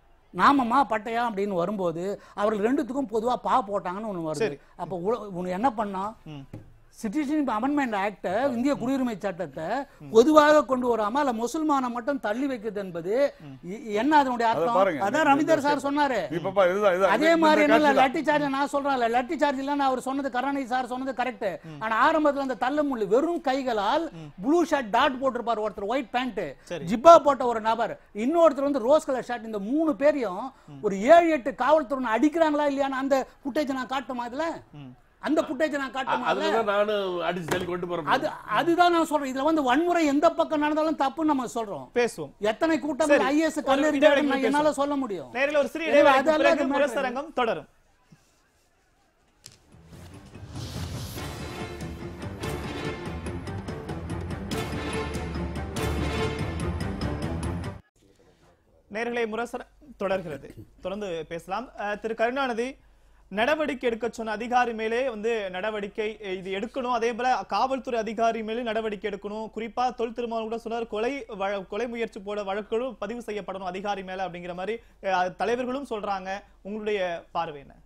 நாமமா பட்டையா அப்படின்னு வரும்போது அவர்கள் ரெண்டுத்துக்கும் பொதுவா பா போட்டாங்கன்னு ஒண்ணு வருது சரி. அப்ப உல- உனக்கு என்ன பண்ணா சிட்டிசன்ஷிப் அமெண்ட்மெண்ட் ஆக்ட இந்திய குடியுரிமை சட்டத்தை பொதுவாக கொண்டு வராம அல்ல முசல்மானை மட்டும் தள்ளி வைக்கிறது என்பது இ- என்ன அதனுடைய அதை அர்த்தம் பாருங்க. அதான் ரவீந்தர் சார் சொன்னாரு இப்ப பா, இதுதான், இதுதான். அதே இந்த மாதிரி என்ன காட்சி தான். லட்டி சார்ஜ் நான் சொல்றேன் லட்டி சார்ஜ் இல்ல அவர் சொன்னது கருணாநிதி சார் சொன்னது கரெக்ட் ஆனா ஆரம்பத்துல அந்த தள்ள முள்ளு வெறும் கைகளால் ப்ளூ ஷர்ட் டாட் போட்டிருப்பார் ஒருத்தர் ஒயிட் பேண்ட் சரி. ஜிப்பா போட்ட ஒரு நபர் இன்னொருத்தர் வந்து ரோஸ் கலர் ஷர்ட் இந்த மூணு பேரையும் ஒரு ஏழு எட்டு காவல்துறை அடிக்கிறாங்களா இல்லையான்னு அந்த ஃபுட்டேஜ் நான் காட்டுமா இதுல அந்த ஃபுட்டேஜ் நான் காட்டுமா அதுல? அதுலதான் நானும் அடிச்சு தள்ளி கொண்டு போறேன் அது அதுதான் நான் சொல்றேன் இதுல வந்து வன்முறை எந்த பக்கம் நடந்தாலும் தப்புன்னு நம்ம சொல்றோம் பேசுவோம் எத்தனை கூட்டம் சரி. ஐஏஎஸ் ஒரு கல்லூரி இடைவெளிக்கு நான் என்னால சொல்ல முடியும் நேரில் ஒரு சிறிய எனவே இடைவெளிக்கு அதெல்லாம் பிறகு இது மாதிரி முரசரங்கம் தொடரும் நேர்களை முரசர தொடர்கிறது தொடர்ந்து பேசலாம் அஹ், திரு கருணாநிதி நடவடிக்கை எடுக்க சொன்ன அதிகாரி மேலே வந்து நடவடிக்கை அஹ், இது எடுக்கணும் அதே போல காவல்துறை அதிகாரி மேலே நடவடிக்கை எடுக்கணும் குறிப்பா தொல் திருமாவளவன் கூட சொன்னார் கொலை வழ- கொலை முயற்சி போட வழக்குகளும் பதிவு செய்யப்படணும் அதிகாரி மேல அப்படிங்கிற மாதிரி அஹ், தலைவர்களும் சொல்றாங்க உங்களுடைய பார்வை என்ன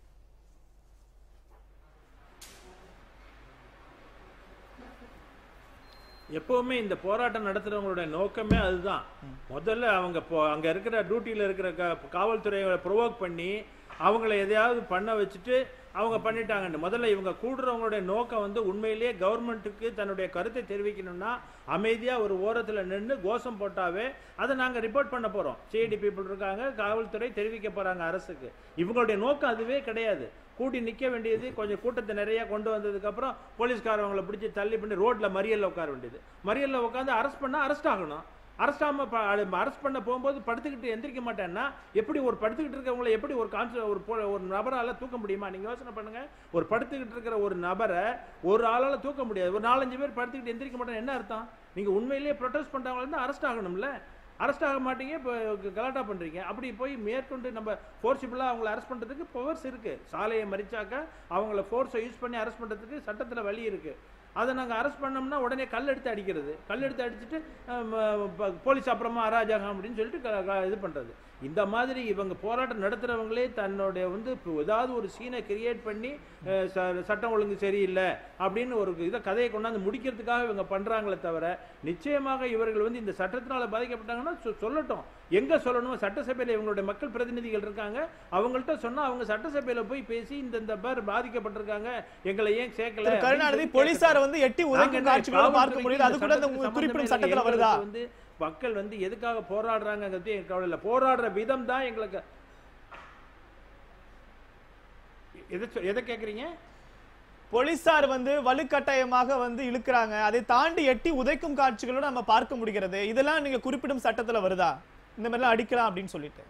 எப்பவுமே இந்த போராட்டம் நடத்துறவங்களுடைய நோக்கமே அதுதான் முதல்ல அவங்க போ- அங்க இருக்கிற டியூட்டியில இருக்கிற கா- காவல்துறையை ப்ரொவோக் பண்ணி அவங்கள எதையாவது பண்ண வச்சுட்டு அவங்க பண்ணிட்டாங்கன்னு முதல்ல இவங்க கூடுறவங்களுடைய நோக்கம் வந்து உண்மையிலேயே கவர்மெண்ட்டுக்கு தன்னுடைய கருத்தை தெரிவிக்கணும்னா அமைதியா ஒரு ஓரத்துல நின்று கோஷம் போட்டாவே அதை நாங்க ரிப்போர்ட் பண்ண போறோம் சிஐடி பீப்புள் இருக்காங்க காவல்துறை தெரிவிக்க போறாங்க அரசுக்கு இவங்களுடைய நோக்கம் அதுவே கிடையாது கூட்டி நிக்க வேண்டியது கொஞ்சம் கூட்டத்தை நிறைய கொண்டு வந்ததுக்கு அப்புறம் போலீஸ்காரவங்களை பிடிச்சி தள்ளி பண்ணி ரோட்ல மறியல்ல உட்கார வேண்டியது மறியல்ல உட்காந்து அரெஸ்ட் பண்ணா அரெஸ்ட் ஆகணும் அரெஸ்ட் ஆகாம அரெஸ்ட் பண்ண போகும்போது படுத்துக்கிட்டு எந்திரிக்க மாட்டேன்னா எப்படி ஒரு படுத்துக்கிட்டு இருக்கவங்கள எப்படி ஒரு கான்ச ஒரு போ- ஒரு நபரால தூக்க முடியுமா நீங்க யோசனை பண்ணுங்க ஒரு படுத்துக்கிட்டு இருக்கிற ஒரு நபரை ஒரு ஆளால தூக்க முடியாது ஒரு நாலஞ்சு பேர் படுத்துக்கிட்டு எந்திரிக்க மாட்டேன்னு என்ன அர்த்தம் நீங்க உண்மையிலேயே ப்ரொடெஸ்ட் பண்றவங்க இருந்தா அரெஸ்ட் ஆகணும்ல அரெஸ்ட் ஆக மாட்டீங்க இப்போ கலாட்டா பண்றீங்க அப்படி போய் மேற்கொண்டு நம்ம ஃபோர்ஸிபிளாக அவங்கள அரெஸ்ட் பண்றதுக்கு பவர்ஸ் இருக்கு சாலையை மறிச்சாக்க அவங்கள ஃபோர்ஸை யூஸ் பண்ணி அரெஸ்ட் பண்றதுக்கு சட்டத்துல வழி இருக்கு அதை நாங்கள் அரெஸ்ட் பண்ணோம்னா உடனே கல் எடுத்து அடிக்கிறது கல் எடுத்து அடிச்சுட்டு அஹ், ம- ப- போலீஸ் அப்புறமா அராஜகம் அப்படின்னு சொல்லிட்டு க- க- இது பண்றது இந்த மாதிரி இவங்க போராட்டம் நடத்துறவங்களே தன்னுடைய வந்து இப்போ ஏதாவது ஒரு சீனை கிரியேட் பண்ணி அஹ், ச- சட்டம் ஒழுங்கு சரியில்லை அப்படின்னு ஒரு இதை கதையை கொண்டாந்து முடிக்கிறதுக்காக இவங்க பண்றாங்களே தவிர நிச்சயமாக இவர்கள் வந்து இந்த சட்டத்தினால பாதிக்கப்பட்டாங்கன்னா சொ- சொல்லட்டும் எங்க சொல்லணும் சட்டசபையில இவங்களுடைய மக்கள் பிரதிநிதிகள் இருக்காங்க அவங்கள்ட்ட சொன்னா அவங்க சட்டசபையில போய் பேசி இந்த இந்த பேர் பாதிக்கப்பட்டிருக்காங்க எங்களை ஏன் சேர்க்கல திரு கருணாநிதி அப்படின்னு சொல்லி போலீசாரை வந்து எட்டி நாங்க உதைக்கும் என்ன காட்சிகளோட பார்க்க காவல்துறைக்கு முடியுது அது இந்த கூட அந்த சட்டத்துக்கு குறிப்பிடும் சம்பந்தமே சட்டத்துல இல்லை. வருதா எங்களுக்கு வந்து மக்கள் வந்து எதுக்காக போராடுறாங்கிறது எங்களுக்கு கவலை இல்லை போராடுற விதம் தான் எங்களுக்கு எதை சொ- எதை கேக்குறீங்க போலீசார் வந்து வலுக்கட்டாயமாக வந்து இழுக்கிறாங்க அதை தாண்டி எட்டி உதைக்கும் காட்சிகளோட நம்ம பார்க்க முடிகிறது இதெல்லாம் நீங்க குறிப்பிடும் சட்டத்துல வருதா இந்த மாதிரிலாம் அடிக்கலாம் அப்படின்னு சொல்லிட்டு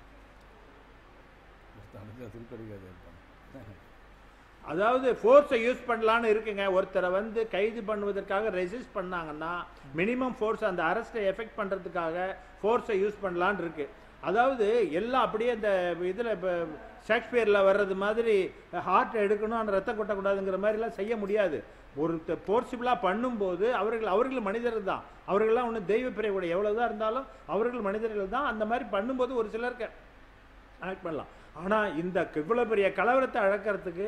திருப்பி அடிக்காது அதாவது ஃபோர்ஸை யூஸ் பண்ணலான்னு இருக்குங்க ஒருத்தரை வந்து கைது பண்ணுவதற்காக ரெசிஸ்ட் பண்ணாங்கன்னா மினிமம் ஃபோர்ஸ் அந்த அரெஸ்ட்டை எஃபெக்ட் பண்ணுறதுக்காக ஃபோர்ஸை யூஸ் பண்ணலான்னு இருக்கு அதாவது எல்லாம் அப்படியே இந்த இதில் இப்போ ஷேக்ஸ்பியரில் வர்றது மாதிரி ஹார்ட் எடுக்கணும் அந்த ரத்தம் கொட்டக்கூடாதுங்கிற மாதிரிலாம் செய்ய முடியாது ஒரு போர்சிபிளாக பண்ணும்போது அவர்கள் அவர்கள் மனிதர்கள் தான் அவர்கள்லாம் ஒன்றும் தெய்வ பிரிவுடைய எவ்வளோதான் இருந்தாலும் அவர்கள் மனிதர்கள் தான் அந்த மாதிரி பண்ணும்போது ஒரு சிலருக்கு ஆக்ட் பண்ணலாம் ஆனால் இந்த இவ்வளோ பெரிய கலவரத்தை அழக்கிறதுக்கு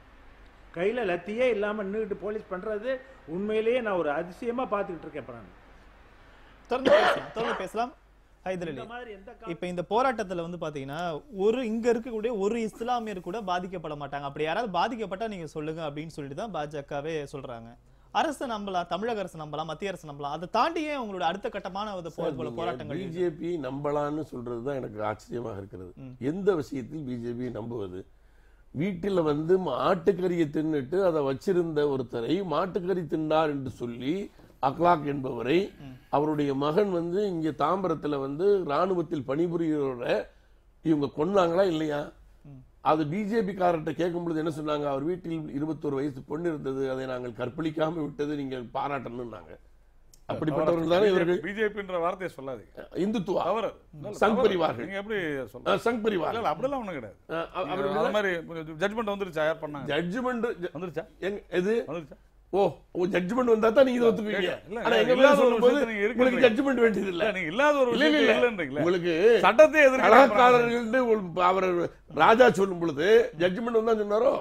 கையில் லத்தியே இல்லாமல் நின்றுக்கிட்டு போலீஸ் பண்ணுறது உண்மையிலேயே நான் ஒரு அதிசயமாக பார்த்துக்கிட்டு இருக்கேன் இப்போ நான் தொடர்ந்து பேசலாம் தொடர்ந்து பேசலாம் ஹைதர் அலி இந்த மாதிரி எந்த கா- இப்ப இந்த போராட்டத்துல வந்து பாத்தீங்கன்னா ஒரு இங்க இருக்கக்கூடிய ஒரு இஸ்லாமியர் கூட பாதிக்கப்பட மாட்டாங்க அப்படி யாராவது பாதிக்கப்பட்டா நீங்க சொல்லுங்க அப்படின்னு சொல்லிட்டு தான் பாஜகவே சொல்றாங்க அரசு நம்பலாம் தமிழக அரசு நம்பலாம் மத்திய அரசு நம்பலாம் அதை தாண்டியே உங்களோட அடுத்த கட்டமான ஒரு போ- போல போராட்டங்கள் இருக்கு. பிஜேபி நம்பலான்னு சொல்றதுதான் எனக்கு ஆச்சரியமாக இருக்கிறது எந்த விஷயத்தில் பிஜேபி நம்புவது வீட்டில் வந்து ஆட்டுக்கறியை தின்னுட்டு அதை வச்சிருந்த ஒருத்தரை மாட்டுக்கறி தின்னார் என்று சொல்லி அக்லாக் என்பவரை அவருடைய மகன் வந்து இங்க தாம்பரத்துல வந்து ராணுவத்தில் பணிபுரிகிறவரை இவங்க கொன்னாங்களா இல்லையா அது பிஜேபி காரர்கிட்ட கேட்கும் பொழுது என்ன சொன்னாங்க அவர் வீட்டில் இருபத்தோரு வயசு பொண்ணு இருந்தது அதை நாங்கள் கற்பழிக்காம விட்டது நீங்கள் பாராட்டணும்னாங்க அப்படிப்பட்டவர்கள் தானே இவர்கள் பிஜேபின்ற வார்த்தையை சொல்லாதீங்க இந்துத்துவா தவறு இல்ல, இல்ல, சங் தவறு. பரிவார்கள் நீங்க எப்படி அஹ், சொல்ல சங் இல்ல பரிவார் இல்ல அப்படிலாம் ஒண்ணும் கிடையாது அஹ், அவ- நீங்க அவர்கள் அது மாதிரி ஜட்மெண்ட் வந்துருச்சா யார் பண்ணாங்க ஜட்ஜ்மெண்ட் வந்துருச்சா எங்க எது வந்துருச்சா ஓ ஓ ஜட்ஜ்மெண்ட் வந்தா தான் நீங்க இதை ஒத்துக்குவீங்க இல்ல, ஆனா எங்க இல்லாத மேல ஒரு சொல்லும்போது விஷயத்தை நீங்க உங்களுக்கு இருக்குன்றீங்க. ஜட்ஜ்மெண்ட் வேண்டியது இல்ல இல்ல நீங்க இல்லாத ஒரு இல்ல இல்ல விஷயம் இல்ல இல்லன்றீங்களே உங்களுக்கு சட்டத்தை எதிர்க்க கலாக்காரர்கள் அவர் ராஜா சொல்லும் பொழுது ஜட்ஜ்மெண்ட் வந்தா சொன்னாரோ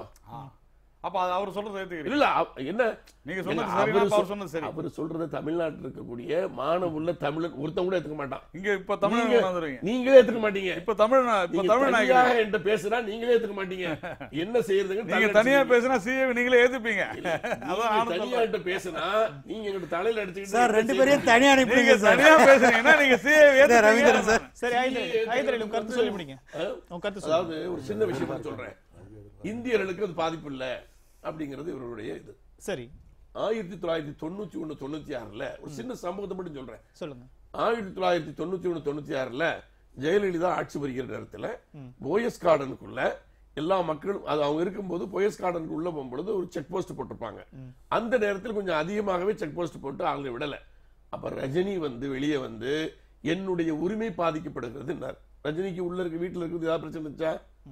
அப்ப அது அவர் சொல்றது ஏத்துக்கிறீங்க இல்ல அவ- என்ன நீங்க இல்ல, சொன்னது அவரு சரினா அப்ப அவர் சொ- சொன்னது சரி அவரு சொல்றது தமிழ்நாட்டில் இருக்கக்கூடிய மானமுள்ள தமிழன் ஒருத்தன் கூட ஏத்துக்க மாட்டான் இங்க இப்ப தமிழ் நீங்க- வந்துருவீங்க நீங்களே ஏத்துக்க மாட்டீங்க இப்ப தமிழ் இப்ப நீங்க தமிழ் தனியாக நாயகர் என்கிட்ட பேசுனா நீங்களே ஏத்துக்க மாட்டீங்க என்ன செய்யறதுன்னு நீங்க தலையில தனியா அடிச்சுக்கிறீங்க. பேசினா சிஏ நீங்களே ஏத்துப்பீங்க அதான் நீங்க நானும் தனியா சொல்றேன். என்கிட்ட பேசுனா நீங்க எங்கிட்ட தலையில அடிச்சுக்கிட்டு சார் என்ன ரெண்டு செய்யறது? பேரையும் தனியா நீங்க அனுப்பிடுங்க சார் தனியா பேசுறீங்கன்னா நீங்க சிஏ ரவீந்திரன் சார். சரி ஹைதர் அலி, ஹைதர் அலி உங்க கருத்து சொல்லி முடிங்க ஆ? உங்க கருத்து சொல்லுங்க அதாவது ஒரு சின்ன விஷயம் மட்டும் சொல்றேன் இந்தியர்களுக்கு அது பாதிப்பு இல்ல அப்படிங்கிறது இவருடைய இது சரி ஆயிரத்தி தொள்ளாயிரத்தி தொண்ணூத்தி ஒண்ணு தொண்ணூத்தி ஆறுல ஒரு சின்ன சம்பவத்தை மட்டும் சொல்றேன் சொல்லுங்க ஆயிரத்தி தொள்ளாயிரத்தி தொண்ணூத்தி ஒண்ணு தொண்ணூத்தி ஆறுல ஜெயலலிதா ஆட்சி வருகிற நேரத்துல போயஸ் கார்டனுக்குள்ள எல்லா மக்களும் அது அவங்க இருக்கும்போது போயஸ் கார்டனுக்கு உள்ள போகும்பொழுது ஒரு செக் போஸ்ட் போட்டிருப்பாங்க அந்த நேரத்தில் கொஞ்சம் அதிகமாகவே செக் போஸ்ட் போட்டு அவங்களை விடல அப்ப ரஜினி வந்து வெளியே வந்து என்னுடைய உரிமை பாதிக்கப்படுகிறதுன்னார் ரஜினிக்கு உள்ள இருக்க வீட்டுல இருக்கிறது ஏதாவது பிரச்சனை இருந்துச்சா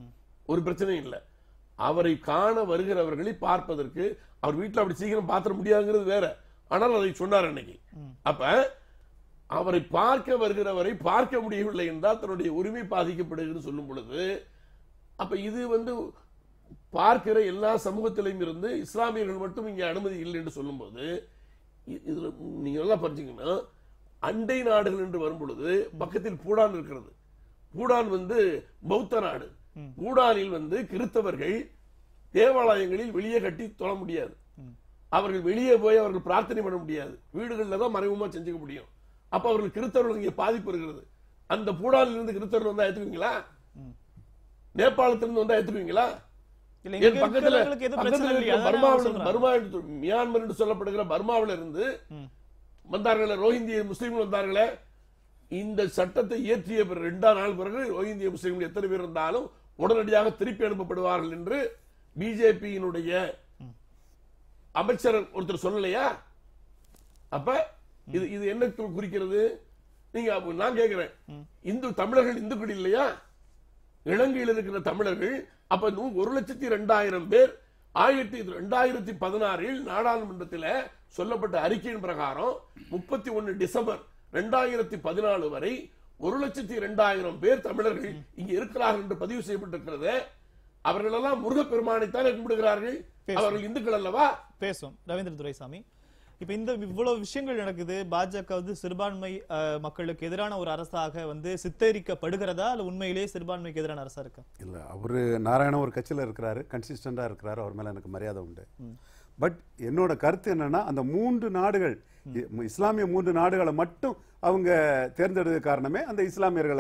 ஒரு பிரச்சனையும் இல்லை அவரை காண வருகிறவர்களை பார்ப்பதற்கு அவர் வீட்டுல அப்படி சீக்கிரம் பார்த்துட முடியாதுங்கிறது வேற ஆனால் அதை சொன்னார் அன்னைக்கு அப்ப அவரை பார்க்க வருகிறவரை பார்க்க முடியவில்லை என்றால் தன்னுடைய உரிமை பாதிக்கப்படுகிறது சொல்லும் பொழுது அப்ப இது வந்து பார்க்கிற எல்லா சமூகத்திலையும் இருந்து இஸ்லாமியர்கள் மட்டும் இங்க அனுமதி இல்லை என்று சொல்லும்போது இ- இதுல நீங்க நல்லா புரிஞ்சுக்கணும் அண்டை நாடுகள் என்று வரும் பொழுது பக்கத்தில் பூடான் இருக்கிறது பூடான் வந்து பௌத்த நாடு பூடானில் வந்து கிறிஸ்தவர்கள் தேவாலயங்களில் வெளியே கட்டி தொழ முடியாது அவர்கள் வெளியே போய் அவர்கள் பிரார்த்தனை பண்ண முடியாது வீடுகளில் தான் மறைமுகமா செஞ்சுக்க முடியும் அப்ப அவர்கள் கிறிஸ்தவர்கள் இங்கே பாதிப்பு இருக்கிறது அந்த பூடானில் இருந்து கிறிஸ்தவர்கள் வந்தா ஏத்துக்குவீங்களா நேபாளத்திலிருந்து வந்தா ஏத்துக்குவீங்களா இல்ல என் இங்க பக்கத்துல இருக்கிறவங்களுக்கு எதுவும் பிரச்சனை பக்கத்துல இல்லையா இருக்கிற அதானே அவங்க பர்மாவில் சொல்றாங்க. பர்மா என்று சொல்- மியான்மர் என்று சொல்லப்படுகிற பர்மாவில இருந்து வந்தார்களே ரோஹிந்திய முஸ்லீம்கள் வந்தார்களே இந்த சட்டத்தை இயற்றிய பிறகு ரெண்டாம் நாள் பிறகு ரோஹிந்திய முஸ்லீம்கள் எத்தனை பேர் இருந்தாலும் உடனடியாக திருப்பி அனுப்பப்படுவார்கள் என்று பிஜேபியினுடைய அமைச்சர் ஒருத்தர் சொல்லலையா அப்ப இது இது என்ன கு- குறிக்கிறது நீங்க அப்ப நான் கேட்கிறேன் இந்து தமிழர்கள் இந்துக்கள் இல்லையா இலங்கையில் இருக்கிற தமிழர்கள் அப்ப நூ- ஒரு லட்சத்தி ரெண்டாயிரம் பேர் ஆயிரத்தி ரெண்டாயிரத்தி பதினாறில் நாடாளுமன்றத்தில் சொல்லப்பட்ட அறிக்கையின் பிரகாரம் முப்பத்தி ஒன்னு டிசம்பர் ரெண்டாயிரத்தி பதினாலு வரை ஒரு லட்சத்தி ரெண்டாயிரம் பேர் தமிழர்கள் இங்க இருக்கிறார்கள் என்று பதிவு செய்யப்பட்டிருக்கிறது அவர்களெல்லாம் முருகப்பெருமானைத்தான் கும்பிடுகிறார்கள் அவர்கள் இந்துக்கள் அல்லவா பேசும் ரவீந்திர துரைசாமி இப்ப இந்த இவ்வளவு விஷயங்கள் நடக்குது பாஜக வந்து சிறுபான்மை அஹ், மக்களுக்கு எதிரான ஒரு அரசாக வந்து சித்தரிக்கப்படுகிறதா இல்ல உண்மையிலேயே சிறுபான்மைக்கு எதிரான அரசா இருக்கா இல்ல அவரு நாராயணன் ஒரு கட்சியில இருக்கிறாரு கன்சிஸ்டண்டா இருக்கிறாரு அவர் மேல எனக்கு மரியாதை உண்டு பட் என்னோட கருத்து என்னன்னா அந்த மூன்று நாடுகள் இ- இஸ்லாமிய மூன்று நாடுகளை மட்டும் அவங்க தேர்ந்தெடுக்க காரணமே அந்த இஸ்லாமியர்களை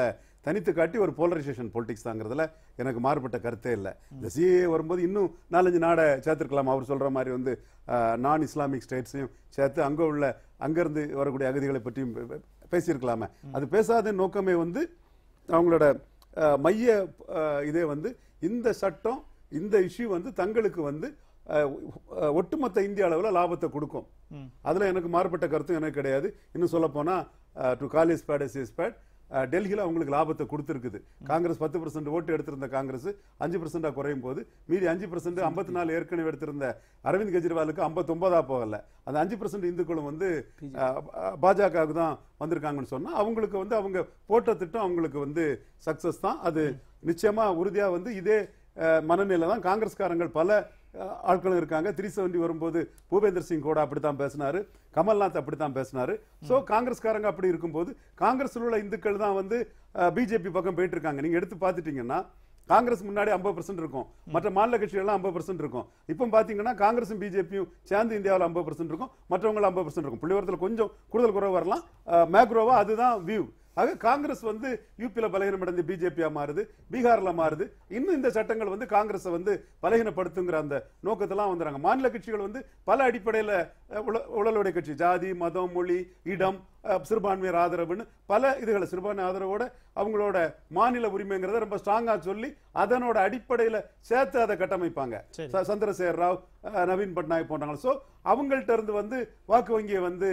தனித்து காட்டி ஒரு போலரைசேஷன் பொலிட்டிக்ஸ் தாங்கிறதுல எனக்கு மாறுபட்ட கருத்தே இல்லை இந்த சிஏ வரும்போது இன்னும் நாலஞ்சு நாடை சேர்த்துருக்கலாம் அவர் சொல்ற மாதிரி வந்து நான் இஸ்லாமிக் ஸ்டேட்ஸையும் சேர்த்து அங்க உள்ள அங்கிருந்து வரக்கூடிய அகதிகளை பற்றியும் பே- பே- பேசியிருக்கலாமே அது பேசாத நோக்கமே வந்து அவங்களோட அஹ், மைய அஹ், இதே வந்து இந்த சட்டம் இந்த இஷ்யூ வந்து தங்களுக்கு வந்து அஹ், அஹ், ஒட்டுமொத்த இந்திய அளவில் லாபத்தை கொடுக்கும் அதுல எனக்கு மாறுபட்ட கருத்தும் எனக்கு கிடையாது இன்னும் சொல்ல போனா டு காலேஜ் பேட் எஸ் பேட் டெல்லியில் அவங்களுக்கு லாபத்தை கொடுத்துருக்குது காங்கிரஸ் பத்து பர்சன்ட் ஓட்டு எடுத்திருந்த காங்கிரஸ் அஞ்சு பர்சன்டா குறையும் போது மீதி அஞ்சு பர்சன்ட் ஐம்பத்தி நாலு ஏற்கனவே எடுத்திருந்த அரவிந்த் கெஜ்ரிவாலுக்கு ஐம்பத்தொன்பதா போகல அந்த அஞ்சு பர்சன்ட் இந்துக்களும் வந்து பாஜகவுக்கு தான் வந்திருக்காங்கன்னு சொன்னா அவங்களுக்கு வந்து அவங்க போட்ட திட்டம் அவங்களுக்கு வந்து சக்சஸ் தான் அது நிச்சயமா உறுதியா வந்து இதே அஹ், மனநிலை தான் காங்கிரஸ்காரங்கள் பல அஹ், ஆட்களும் இருக்காங்க த்ரீ செவன்டி வரும்போது பூபேந்தர் சிங் கூட அப்படித்தான் பேசினாரு கமல்நாத் அப்படித்தான் பேசினாரு சோ காங்கிரஸ்காரங்க அப்படி இருக்கும்போது காங்கிரஸ்ல உள்ள இந்துக்கள் தான் வந்து பிஜேபி பக்கம் போயிட்டு இருக்காங்க நீங்க எடுத்து பார்த்துட்டீங்கன்னா காங்கிரஸ் முன்னாடி ஐம்பது பர்சன்ட் இருக்கும் மற்ற மாநில கட்சிகள்லாம் ஐம்பது பர்சன்ட் இருக்கும் இப்போ பாத்தீங்கன்னா காங்கிரஸும் பிஜேபியும் சேர்ந்து இந்தியாவில் ஐம்பது பர்சன்ட் இருக்கும் மற்றவங்க ஐம்பது பர்சன்ட் இருக்கும் புள்ளிவரத்தில் கொஞ்சம் கூடுதல் குறைவு வரலாம் மேக்ரோவா அதுதான் வியூ ஆக காங்கிரஸ் வந்து யூபியில் பலகீனம் அடைந்து பிஜேபியா மாறுது பீகார்ல மாறுது இன்னும் இந்த சட்டங்கள் வந்து காங்கிரஸை வந்து பலகீனப்படுத்துங்கிற அந்த நோக்கத்தெல்லாம் வந்துறாங்க மாநில கட்சிகள் வந்து பல அடிப்படையில் உடலுடைய கட்சி ஜாதி மதம் மொழி இடம் அஹ், சிறுபான்மையர் ஆதரவுன்னு பல இதுகளை சிறுபான்மை ஆதரவோட அவங்களோட மாநில உரிமைங்கிறத ரொம்ப ஸ்ட்ராங்கா சொல்லி அதனோட அடிப்படையில சேர்த்து அதை கட்டமைப்பாங்க சரி. ச- சந்திரசேகர் ராவ் அஹ், நவீன் பட்நாயக் போன்றாங்க சோ அவங்கள்ட்ட இருந்து வந்து வாக்கு வங்கியை வந்து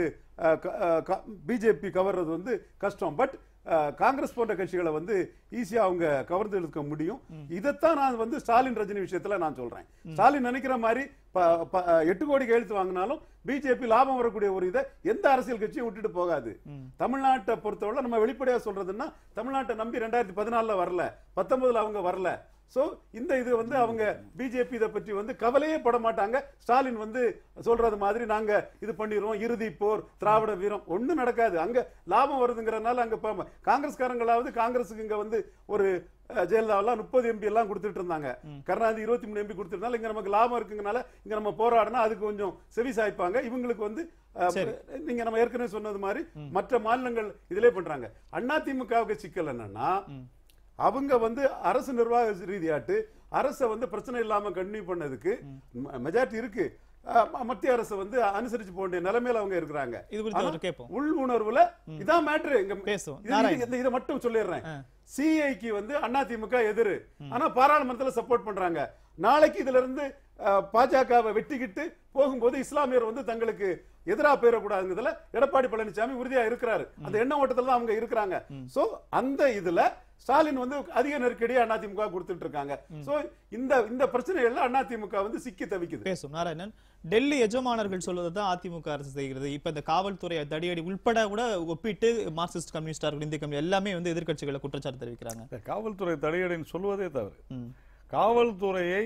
பிஜேபி கவர்றது வந்து கஷ்டம் பட் காங்கிரஸ் போன்ற கட்சிகளை வந்து ஈஸியா அவங்க கவர்ந்து இழுக்க முடியும் இதைத்தான் நான் வந்து ஸ்டாலின் ரஜினி விஷயத்துல நான் சொல்றேன் ஸ்டாலின் நினைக்கிற மாதிரி ப- ப- எட்டு கோடி கையெழுத்து வாங்கினாலும் பிஜேபி லாபம் வரக்கூடிய ஒரு இதை எந்த அரசியல் கட்சியும் விட்டுட்டு போகாது தமிழ்நாட்டை பொறுத்தவரை நம்ம வெளிப்படையா சொல்றதுன்னா தமிழ்நாட்டை நம்பி ரெண்டாயிரத்தி பதினாலுல வரல பத்தொன்பதுல அவங்க வரல சோ இந்த இது வந்து அவங்க பிஜேபி இதை பற்றி வந்து கவலையே பட மாட்டாங்க ஸ்டாலின் வந்து சொல்றது மாதிரி நாங்க இது பண்ணிடுவோம் இறுதி போர் திராவிட வீரம் ஒண்ணும் நடக்காது அங்க லாபம் வருதுங்கிறனால அங்க ப- காங்கிரஸ்காரங்களாவது காங்கிரஸுக்கு இங்க வந்து ஒரு அஹ், ஜெயலலிதாவெல்லாம் முப்பது எம்பி எல்லாம் கொடுத்துட்டு இருந்தாங்க கருணாநிதி இருபத்தி மூணு எம்பி கொடுத்திருந்தாலும் இங்க நமக்கு லாபம் இருக்குங்கனால இங்க நம்ம போராடினா அதுக்கு கொஞ்சம் செவி சாய்ப்பாங்க இவங்களுக்கு வந்து அஹ், சரி. நீங்க நம்ம ஏற்கனவே சொன்னது மாதிரி மற்ற மாநிலங்கள் இதிலே பண்றாங்க அதிமுகவுக்கு சிக்கல் என்னன்னா அவங்க வந்து அரசு நிர்வாக ரீதியாட்டு அரசை வந்து பிரச்சனை இல்லாம கண்டினியூ பண்ணதுக்கு மெஜாரிட்டி இருக்கு அஹ், ம- மத்திய அரசு வந்து அனுசரிச்சு போக வேண்டிய நிலைமையில அவங்க இருக்கிறாங்க இது குறித்து ஆனா, அவர் கேட்போம் உள் உணர்வுல இதான் மேட்ரு இங்க பேசுவோம். இது- நாராயணன். இது- இதை மட்டும் சொல்லிடுறேன் சிஐக்கு வந்து அதிமுக எதிரு ஆனா பாராளுமன்றத்துல சப்போர்ட் பண்றாங்க நாளைக்கு இதுல இருந்து அஹ், பாஜகவை வெட்டிக்கிட்டு போகும்போது இஸ்லாமியர் வந்து தங்களுக்கு எதிரா போயிடக்கூடாதுங்கிறதுல எடப்பாடி பழனிசாமி உறுதியா இருக்கிறாரு அந்த எண்ண ஓட்டத்துல தான் அவங்க இருக்கிறாங்க சோ அந்த இதுல ஸ்டாலின் வந்து அதிக நெருக்கடியா அதிமுக கொடுத்துட்டு இருக்காங்க சோ இந்த இந்த பிரச்சனைகள்ல அதிமுக வந்து சிக்கி தவிக்குது பேசும் நாராயணன் டெல்லி எஜமானர்கள் சொல்வதை தான் அதிமுக அரசு செய்கிறது இப்ப இந்த காவல்துறை தடியடி உள்பட கூட ஒப்பிட்டு மார்க்சிஸ்ட் கம்யூனிஸ்டார்கள் இந்திய கம்யூனிஸ்ட் எல்லாமே வந்து எதிர்க்கட்சிகளை குற்றச்சாட்டு தெரிவிக்கிறாங்க இந்த காவல்துறை தடையடின்னு சொல்வதே தவறு ம். காவல்துறையை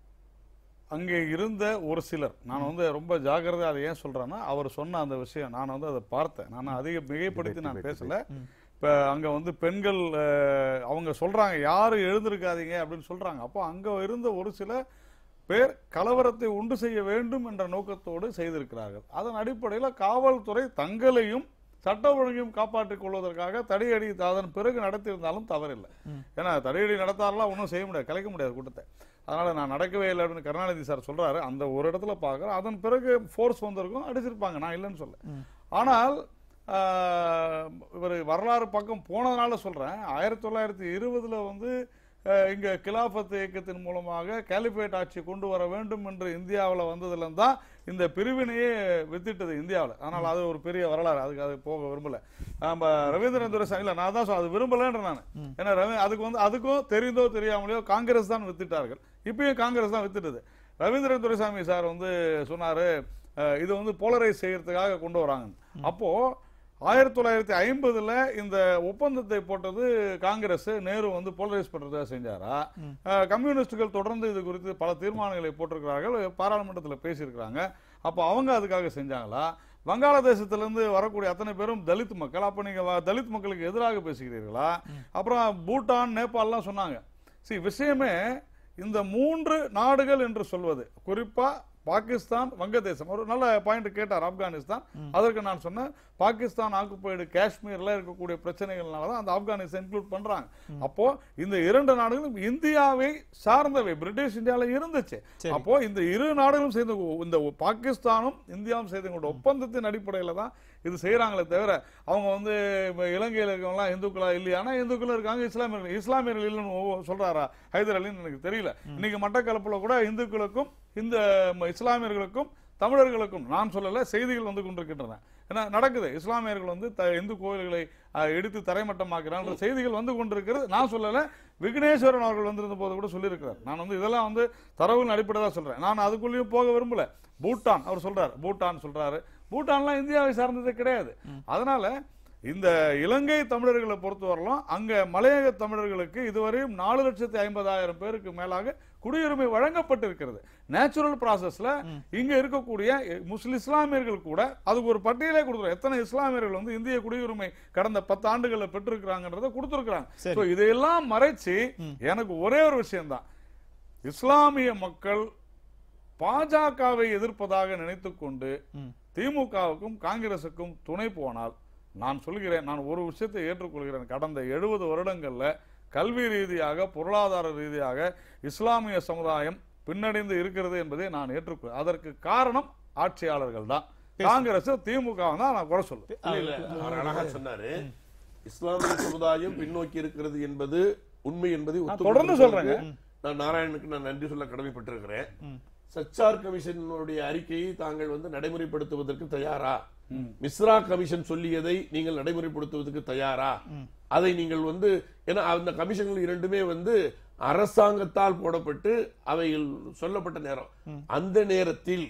அங்கே இருந்த ஒரு சிலர் நான் வந்து ரொம்ப ஜாக்கிரதையா அதை ஏன் சொல்றேன்னா அவர் சொன்ன அந்த விஷயம் நான் வந்து அதை பார்த்தேன் நான் அதிக மிகைப்படுத்தி நான் பேசல இப்ப அங்க வந்து பெண்கள் அஹ், அவங்க சொல்றாங்க யாரும் எழுந்திருக்காதீங்க அப்படின்னு சொல்றாங்க அப்போ அங்க இருந்த ஒரு சில பேர் கலவரத்தை உண்டு செய்ய வேண்டும் என்ற நோக்கத்தோடு செய்திருக்கிறார்கள் அதன் அடிப்படையில் காவல்துறை தங்களையும் சட்ட ஒழுங்கையும் காப்பாற்றிக் கொள்வதற்காக தடையடி அதன் பிறகு நடத்தியிருந்தாலும் தவறில்லை ஏன்னா தடையடி நடத்தாரெல்லாம் ஒன்றும் செய்ய முடியாது கலைக்க முடியாது கூட்டத்தை அதனால நான் நடக்கவே இல்லை அப்படின்னு கருணாநிதி சார் சொல்றாரு அந்த ஒரு இடத்துல பார்க்குறேன் அதன் பிறகு ஃபோர்ஸ் வந்திருக்கும் அடிச்சிருப்பாங்க நான் இல்லைன்னு சொல்ல ஆனால் ஆஹ், இவர் வரலாறு பக்கம் போனதுனால சொல்றேன் ஆயிரத்தி தொள்ளாயிரத்தி இருபதுல வந்து அஹ், இங்க கிலாபத் இயக்கத்தின் மூலமாக கேலிபேட் ஆட்சி கொண்டு வர வேண்டும் என்று இந்தியாவில் வந்ததுல தான் இந்த பிரிவினையே வித்திட்டது இந்தியாவில் ஆனால் அது ஒரு பெரிய வரலாறு அதுக்கு அது போக விரும்பல நம்ம ரவீந்திரன் துரைசாமி இல்ல நான் தான் சொ- அது விரும்பலன்ற நான் ஏன்னா ரவி அதுக்கு வந்து அதுக்கும் தெரிந்தோ தெரியாமலையோ காங்கிரஸ் தான் வித்திட்டார்கள் இப்பயும் காங்கிரஸ் தான் வித்துட்டது ரவீந்திரன் துரைசாமி சார் வந்து சொன்னாரு அஹ், இது வந்து போலரைஸ் செய்யறதுக்காக கொண்டு வராங்க அப்போ ஆயிரத்தி தொள்ளாயிரத்தி ஐம்பதுல இந்த ஒப்பந்தத்தை போட்டது காங்கிரஸ் நேரு வந்து போலரைஸ் பண்றதா செஞ்சாரா அஹ், கம்யூனிஸ்டுகள் தொடர்ந்து இது குறித்து பல தீர்மானங்களை போட்டிருக்கிறார்கள் பாராளுமன்றத்தில் பேசியிருக்கிறாங்க அப்போ அவங்க அதுக்காக செஞ்சாங்களா வங்காளதேசத்துல இருந்து வரக்கூடிய அத்தனை பேரும் தலித் மக்கள் அப்ப நீங்க வ- தலித் மக்களுக்கு எதிராக பேசுகிறீர்களா அப்புறம் பூட்டான் நேபாளம் சொன்னாங்க see விஷயமே இந்த மூன்று நாடுகள் என்று சொல்வது குறிப்பா பாகிஸ்தான் வங்கதேசம் ஒரு நல்ல பாயிண்ட் கேட்டார் ஆப்கானிஸ்தான் அதற்கு நான் சொன்னேன் பாகிஸ்தான் ஆக்குப்பைடு காஷ்மீர்ல இருக்கக்கூடிய பிரச்சனைகள்னால தான் அந்த ஆப்கானிஸ்தான் இன்க்ளூட் பண்றாங்க அப்போ இந்த இரண்டு நாடுகளும் இந்தியாவை சார்ந்தவை பிரிட்டிஷ் இந்தியால இருந்துச்சு அப்போ இந்த இரு நாடுகளும் சேர்ந்து இந்த பாகிஸ்தானும் இந்தியாவும் சேர்ந்து கொண்ட ஒப்பந்தத்தின் அடிப்படையில தான் இது செய்யறாங்களே தவிர அவங்க வந்து இப்ப இலங்கையில இருக்கவங்கலாம் இந்துக்களா இல்லையா ஆனா இந்துக்களும் இருக்காங்க இஸ்லாமியர்கள் இஸ்லாமியர்கள் இல்லைன்னு ஒவ்வொரு சொல்றாரா ஹைதர் அலின்னு எனக்கு தெரியல இன்னைக்கு மட்டக்களப்புல கூட இந்துக்களுக்கும் இந்த ம- இஸ்லாமியர்களுக்கும் தமிழர்களுக்கும் நான் சொல்லல செய்திகள் வந்து கொண்டிருக்கின்றன ஏன்னா நடக்குது இஸ்லாமியர்கள் வந்து த- இந்து கோயில்களை அஹ், இடித்து தரைமட்டமாக்குறான்ற செய்திகள் வந்து கொண்டிருக்கிறது நான் சொல்லல விக்னேஸ்வரன் அவர்கள் வந்திருந்த போது கூட சொல்லியிருக்கிறார் நான் வந்து இதெல்லாம் வந்து தரவுகளின் அடிப்படையில் தான் சொல்றேன் நான் அதுக்குள்ளேயும் போக விரும்பல பூட்டான் அவர் சொல்றாரு பூட்டான் சொல்றாரு பூட்டான்லாம் இந்தியாவை சார்ந்ததே கிடையாது அதனால இந்த இலங்கை தமிழர்களை பொறுத்தவரையிலும் அங்க மலையக தமிழர்களுக்கு இதுவரையும் நாலு லட்சத்தி ஐம்பதாயிரம் பேருக்கு மேலாக குடியுரிமை வழங்கப்பட்டிருக்கிறது நேச்சுரல் ப்ராசஸ்ல இங்க இருக்கக்கூடிய முஸ்லிம் இஸ்லாமியர்கள் கூட அதுக்கு ஒரு பட்டியலே கொடுக்குறோம் எத்தனை இஸ்லாமியர்கள் வந்து இந்திய குடியுரிமை கடந்த பத்து ஆண்டுகளில் பெற்றிருக்கிறாங்கன்றத கொடுத்துருக்காங்க சரி. So இதையெல்லாம் மறைச்சு எனக்கு ஒரே ஒரு விஷயம்தான் இஸ்லாமிய மக்கள் பாஜகவை எதிர்ப்பதாக நினைத்துக்கொண்டு திமுகவுக்கும் காங்கிரசுக்கும் துணை போனால் நான் சொல்கிறேன் நான் ஒரு விஷயத்தை ஏற்றுக்கொள்கிறேன் கடந்த எழுபது வருடங்கள்ல கல்வி ரீதியாக பொருளாதார ரீதியாக இஸ்லாமிய சமுதாயம் பின்னடைந்து இருக்கிறது என்பதை நான் ஏற்றுக்கொள் அதற்கு காரணம் ஆட்சியாளர்கள் தான் காங்கிரஸ் திமுக தான் நான் குறை சொல்லுவேன் இல்ல, இல்ல, அவர் அழகா சொன்னாரு இஸ்லாமிய சமுதாயம் பின்னோக்கி இருக்கிறது என்பது உண்மை என்பதை ஒத்துக்கொள்வதற்கு தொடர்ந்து சொல்றேங்க. நான் நாராயணனுக்கு நான் நன்றி சொல்ல கடமைப்பட்டிருக்கிறேன் சச்சார் கமிஷனுடைய அறிக்கையை தாங்கள் வந்து நடைமுறைப்படுத்துவதற்கு தயாரா மிஸ்ரா கமிஷன் சொல்லியதை நீங்கள் நடைமுறைப்படுத்துவதற்கு தயாரா அதை நீங்கள் வந்து ஏன்னா அந்த கமிஷன்கள் இரண்டுமே வந்து அரசாங்கத்தால் போடப்பட்டு அவையில் சொல்லப்பட்ட நேரம் அந்த நேரத்தில்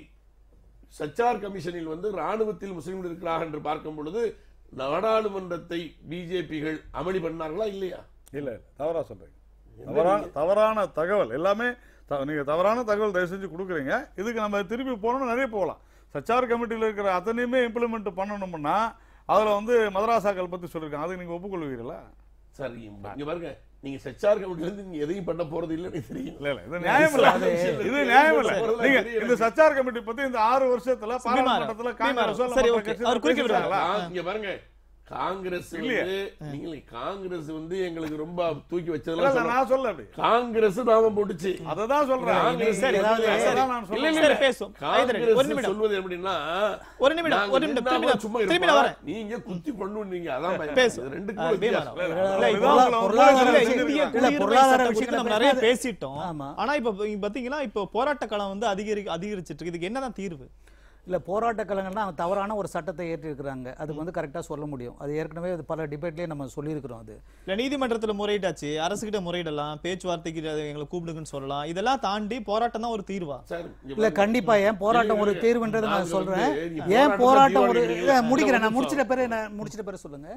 சச்சார் கமிஷனில் வந்து ராணுவத்தில் முஸ்லிம்கள் இருக்கிறார்கள் என்று பார்க்கும் பொழுது நாடாளுமன்றத்தை பிஜேபிகள் அமளி பண்ணார்களா இல்லையா இல்ல தவறா சொல்றீங்க தவறான தவறான தகவல் எல்லாமே த- நீங்க தவறான தகவல் தயவு செஞ்சு கொடுக்குறீங்க இதுக்கு நம்ம திருப்பி போனோம்னா நிறைய போகலாம் சச்சார் கமிட்டியில் இருக்கிற அத்தனையுமே இம்ப்ளிமெண்ட் பண்ணணும்னா அதுல வந்து மதராசாக்கள் பத்தி சொல்லியிருக்காங்க அதுக்கு நீங்க ஒப்புக்கொள்வீங்களா சரி இங்க பாருங்க நீங்க சச்சார் கமிட்டில இருந்து நீங்க எதையும் பண்ண போறது இல்லைன்னு தெரியும் இல்ல இல்ல இது நியாயம் இல்ல இது நியாயம் இல்ல போறதெல்லாம் நீங்க தெரியல. இந்த சச்சார் கமிட்டி பத்தி இந்த ஆறு வருஷத்துல பாராளுமன்றத்துல காங்கிரஸ் சரி, okay. அவர் குறிக்க விடுறாரா? கா- இங்க பாருங்க காங்கிரஸ் இல்லையே. வந்து நீங்க காங்கிரஸ் வந்து எங்களுக்கு ரொம்ப தூக்கி இல்ல, வச்சதெல்லாம் இல்ல, சொல்ல- நான் சொல்ல அப்படி காங்கிரஸ் நாம போட்டுச்சு அததான் சொல்றேன் காங்கிரஸ் சரி, வந்து- அதான் நான் இல்ல சொல்றேன் இல்ல பேசும் ஹைதர் அலி, ஒரு காங்கிரஸ் நிமிடம் சொல்வது எப்படின்னா ஒரு நிமிடம், நாங்க ஒரு நிமிடம். நின்னா திரும்பி நான் சும்மா திரும்பி இருப்போம். நான் வரேன். நீங்க குத்தி பண்ணுவீங்க அதான் பயம். பேசு. இது ரெண்டுக்கும் ஆ, ஒரு பீமாராவ். வித்தியாசம். இல்ல, இல்ல, இப்போ பொருளாதார பொருளாதார விஷயம் இந்திய இல்ல, குடியுரிமை பொருளாதார சட்டம் குறித்து விஷயத்துல நம்ம நிறைய பேசாத- பேசிட்டோம் ஆமா. ஆனா இப்ப இங்க பாத்தீங்கன்னா இப்போ போராட்ட காலம் வந்து அதிகரி அதிகரிச்சிட்டு இருக்கு இதுக்கு என்னதான் தீர்வு இல்ல போராட்ட கலங்கள்னா அவங்க தவறான ஒரு சட்டத்தை ஏற்றிருக்கிறாங்க அதுக்கு வந்து கரெக்டா சொல்ல முடியும் அது ஏற்கனவே அது பல டிபேட்லயே நம்ம சொல்லியிருக்கிறோம் அது இல்ல நீதிமன்றத்துல முறையிட்டாச்சு அரசுகிட்ட முறையிடலாம் பேச்சுவார்த்தைக்கு அதை எங்களை கூப்பிடுங்கன்னு சொல்லலாம் இதெல்லாம் தாண்டி போராட்டம் தான் ஒரு தீர்வா சார், இங்க இல்ல பாருங்க. கண்டிப்பா ஏன் போராட்டம் ஒரு இல்ல, தீர்வுன்றதை நான் நாங்க சொல்றேன் வந்து நீ ஏன் போராட்டம் போராட்டம் ஒரு தீர்வு இல்ல, எடுக்கிறீங்க. முடிக்கிறேன் இல்ல, நான் ஒரு முடிச்சிட்ட பிறகு நான் முடிச்சிட்ட பிறகு சொல்லுங்க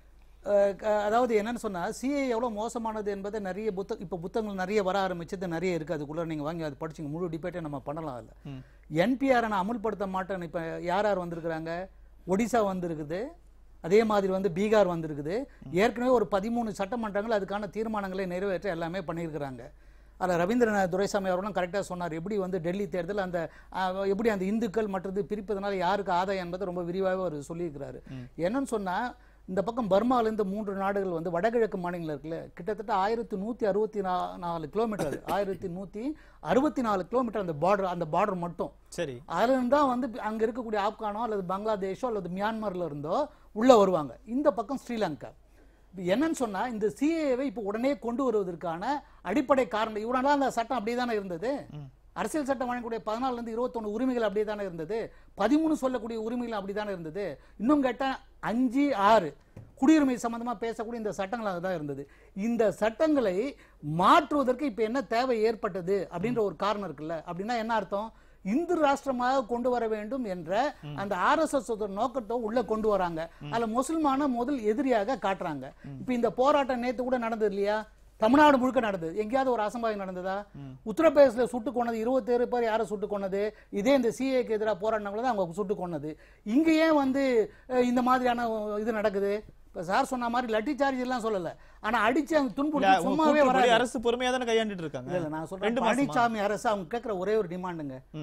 அஹ், க- அதாவது என்னன்னு சொன்னா சிஏ எவ்வளவு மோசமானது என்பதை நிறைய புத்த இப்ப புத்தகங்கள் நிறைய வர ஆரம்பிச்சது நிறைய இருக்கு அதுக்குள்ள நீங்க வாங்கி அது படிச்சுங்க முழு டிபேட்டை நம்ம பண்ணலாம் அதுல என்பிஆர் நான் அமுல்படுத்த மாட்டேன்னு இப்ப யார் யார் வந்திருக்கிறாங்க ஒடிசா வந்திருக்குது அதே மாதிரி வந்து பீகார் வந்திருக்குது ஏற்கனவே ஒரு பதிமூணு சட்டமன்றங்கள் அதுக்கான தீர்மானங்களை நிறைவேற்ற எல்லாமே பண்ணியிருக்கிறாங்க அதில் ரவீந்திரநாத் துரைசாமி அவர்களும் கரெக்டாக சொன்னார் எப்படி வந்து டெல்லி தேர்தல் அந்த அஹ், எப்படி அந்த இந்துக்கள் மற்றது பிரிப்பதனால யாருக்கு ஆதாயம் என்பதை ரொம்ப விரிவாக அவர் சொல்லியிருக்கிறாரு என்னன்னு சொன்னா இந்த பக்கம் பர்மாவிலேருந்து மூன்று நாடுகள் வந்து வடகிழக்கு மாநிலங்கள் இருக்குல்ல கிட்டத்தட்ட ஆயிரத்தி நூற்றி அறுபத்தி நா நாலு கிலோமீட்டர் அது ஆயிரத்தி நூற்றி அறுபத்தி நாலு கிலோமீட்டர் அந்த பார்டர் அந்த பார்டர் மட்டும் சரி அதுல தான் வந்து அங்க இருக்கக்கூடிய ஆப்கானோ அல்லது பங்களாதேஷோ அல்லது மியான்மர்ல இருந்தோ உள்ள வருவாங்க இந்த பக்கம் ஸ்ரீலங்கா இப்ப என்னன்னு சொன்னா இந்த சிஏவை இப்போ உடனே கொண்டு வருவதற்கான அடிப்படை காரணம் இவ்வளவு நாள் அந்த சட்டம் அப்படியே தானே இருந்தது அரசியல் சட்டம் வழங்கக்கூடிய பதினாலுல இருந்து இருபத்தொன்னு உரிமைகள் அப்படியே தானே இருந்தது பதிமூணு சொல்லக்கூடிய உரிமைகள் அப்படி தானே இருந்தது இன்னும் கேட்டா அஞ்சு ஆறு குடியுரிமை சம்பந்தமா பேசக்கூடிய இந்த சட்டங்களாக தான் இருந்தது இந்த சட்டங்களை மாற்றுவதற்கு இப்ப என்ன தேவை ஏற்பட்டது அப்படின்ற ஒரு காரணம் இருக்குல்ல அப்படின்னா என்ன அர்த்தம் இந்து ராஷ்டிரமாக கொண்டு வர வேண்டும் என்ற அந்த ஆர்எஸ்எஸ் நோக்கத்தை உள்ள கொண்டு வராங்க அதுல முஸ்லிமான முதல் எதிரியாக காட்டுறாங்க இப்ப இந்த போராட்டம் நேத்து கூட நடந்தது இல்லையா தமிழ்நாடு முழுக்க நடந்தது எங்கேயாவது ஒரு அசம்பாவிதம் நடந்ததா உத்தரப்பிரதேசல சுட்டு கொண்டது இருபத்தேழு பேர் யாரை சுட்டு கொண்டது இதே இந்த சிஏக்கு எதிராக போராடினவங்கள தான் அவங்க சுட்டு கொண்டது இங்க ஏன் வந்து அஹ், இந்த மாதிரியான இது நடக்குது இப்ப சார் சொன்ன மாதிரி லட்டி சார்ஜ் எல்லாம் சொல்லல ஆனா அடிச்சு அவங்க இல்ல, துன்புறுத்தி உங்க சும்மாவே கூற்றுப்படி வராது அரசு பொறுமையா தானே கையாண்டுட்டு இருக்காங்க இல்ல இல்ல நான் சொல்றேன் ரெண்டு மாசமா? பழனிசாமி அரசு அவங்க கேட்கிற ஒரே ஒரு டிமாண்டுங்க ம்.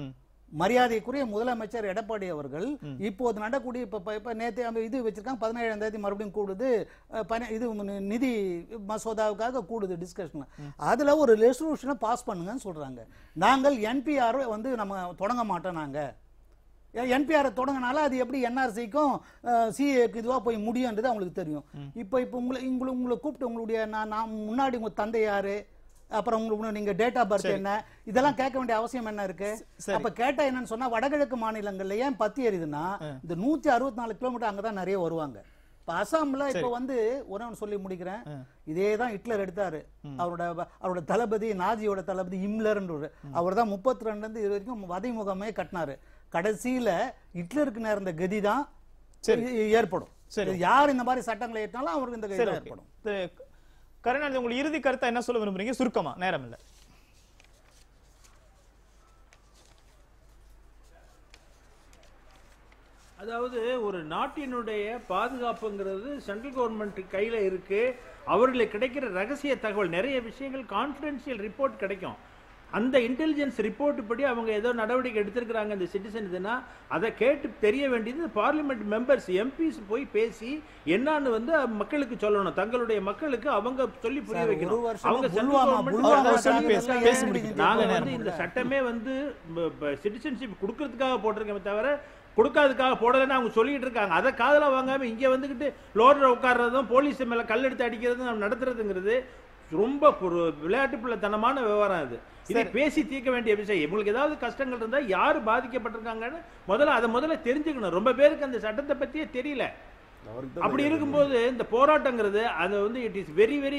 மரியாதைக்குரிய முதலமைச்சர் எடப்பாடி அவர்கள் இப்போது நடக்கூடிய இப்ப இப்ப- இப்ப நேத்து அந்த இது வச்சிருக்காங்க பதினேழாம் தேதி மறுபடியும் கூடுது அஹ், பன- இது நி- நிதி மசோதாவுக்காக கூடுது டிஸ்கஷன் அதுல ஒரு ரெசல்யூஷனை பாஸ் பண்ணுங்கன்னு சொல்றாங்க நாங்கள் என்பிஆர் வந்து நம்ம தொடங்க மாட்டோம் நாங்க என்பிஆர் தொடங்கினால அது எப்படி என்ஆர்சிக்கும் சிஏக்கு இதுவா போய் முடியுன்றது அவங்களுக்கு தெரியும் இப்போ இப்போ உங்களை உங்களை உங்களை கூப்பிட்டு உங்களுடைய நான் நான் முன்னாடி உங்க தந்தை யாரு அப்புறம் உங்களுக்கு நீங்க டேட் ஆஃப் பர்த் என்ன இதெல்லாம் கேட்க வேண்டிய அவசியம் என்ன இருக்கு சரி. அப்ப கேட்டா என்னன்னு சொன்னா வடகிழக்கு மாநிலங்கள்ல ஏன் பத்தி எரியுதுன்னா இந்த நூத்தி அறுபத்தி நாலு கிலோமீட்டர் அங்கதான் நிறைய வருவாங்க இப்ப அசாம்ல இப்ப வந்து ஒரே ஒன்று சொல்லி முடிக்கிறேன் இதே தான் ஹிட்லர் எடுத்தாரு அவரோட அவரோட தளபதி நாஜியோட தளபதி இம்லர்ன்ற அவர் தான் முப்பத்தி ரெண்டுல இருந்து இது வரைக்கும் வதை முகமே கட்டினாரு கடைசியில ஹிட்லருக்கு நேர்ந்த கதி தான் சரி. இ- ஏற்படும் சரி. இது யார் இந்த மாதிரி சட்டங்களை ஏற்றினாலும் அவருக்கு இந்த கதி சரி தான் ஓகே ஏற்படும் திரு கருணாநிதி உங்கள் இறுதி கருத்தை என்ன சொல்ல விரும்புறீங்க சுருக்கமா நேரம் இல்ல அதாவது ஒரு நாட்டினுடைய பாதுகாப்புங்கிறது சென்ட்ரல் கவர்மெண்ட் கையில இருக்கு அவர்களுக்கு கிடைக்கிற ரகசிய தகவல் நிறைய விஷயங்கள் கான்ஃபிடென்ஷியல் ரிப்போர்ட் கிடைக்கும் அந்த இன்டெலிஜென்ஸ் ரிப்போர்ட் படி அவங்க ஏதோ நடவடிக்கை எடுத்திருக்கிறாங்க இந்த சிட்டிசன்ஸ்னா அதை கேட்டு தெரிய வேண்டியது பார்லிமெண்ட் மெம்பர்ஸ் எம்பிஸ் போய் பேசி என்னன்னு வந்து மக்களுக்கு சொல்லணும் தங்களுடைய மக்களுக்கு அவங்க சொல்லி புரிய சார், ஒரு வைக்கணும் வருஷமா அவங்க சென்ட்ரல் புல்வாமா, புல்வாமா கவர்மெண்ட் சொல்லி பேசி- தாக்குதல்ல பேசி ஏன் முடிக்கணும். இப்படி நாங்க போராட்டம் வந்து இந்த பண்றாங்க? சட்டமே வந்து சிட்டிசன்ஷிப் கொடுக்கறதுக்காக போட்டிருக்கோமே தவிர கொடுக்காததுக்காக போடலைன்னு அவங்க சொல்லிட்டு இருக்காங்க அதை காதுல வாங்காம இங்க வந்துகிட்டு லோட்ல உட்கார்றதும் போலீஸ் மேல கல் எடுத்து அடிக்கிறதும் நம்ம நடத்துறதுங்கிறது ரொம்ப ஒரு விளையாட்டு பிள்ளைத்தனமான விவகாரம் இது இதை பேசி தீர்க்க வேண்டிய விஷயம் உங்களுக்கு ஏதாவது கஷ்டங்கள் இருந்தா யாரு பாதிக்கப்பட்டிருக்காங்கன்னு முதல்ல அதை முதல்ல தெரிஞ்சுக்கணும் ரொம்ப பேருக்கு அந்த சட்டத்தை பத்தியே தெரியல அவருக்கு தான் அப்படி தெரியாது. இருக்கும்போது இந்த போராட்டங்கிறது அது வந்து இட் இஸ் வெரி வெரி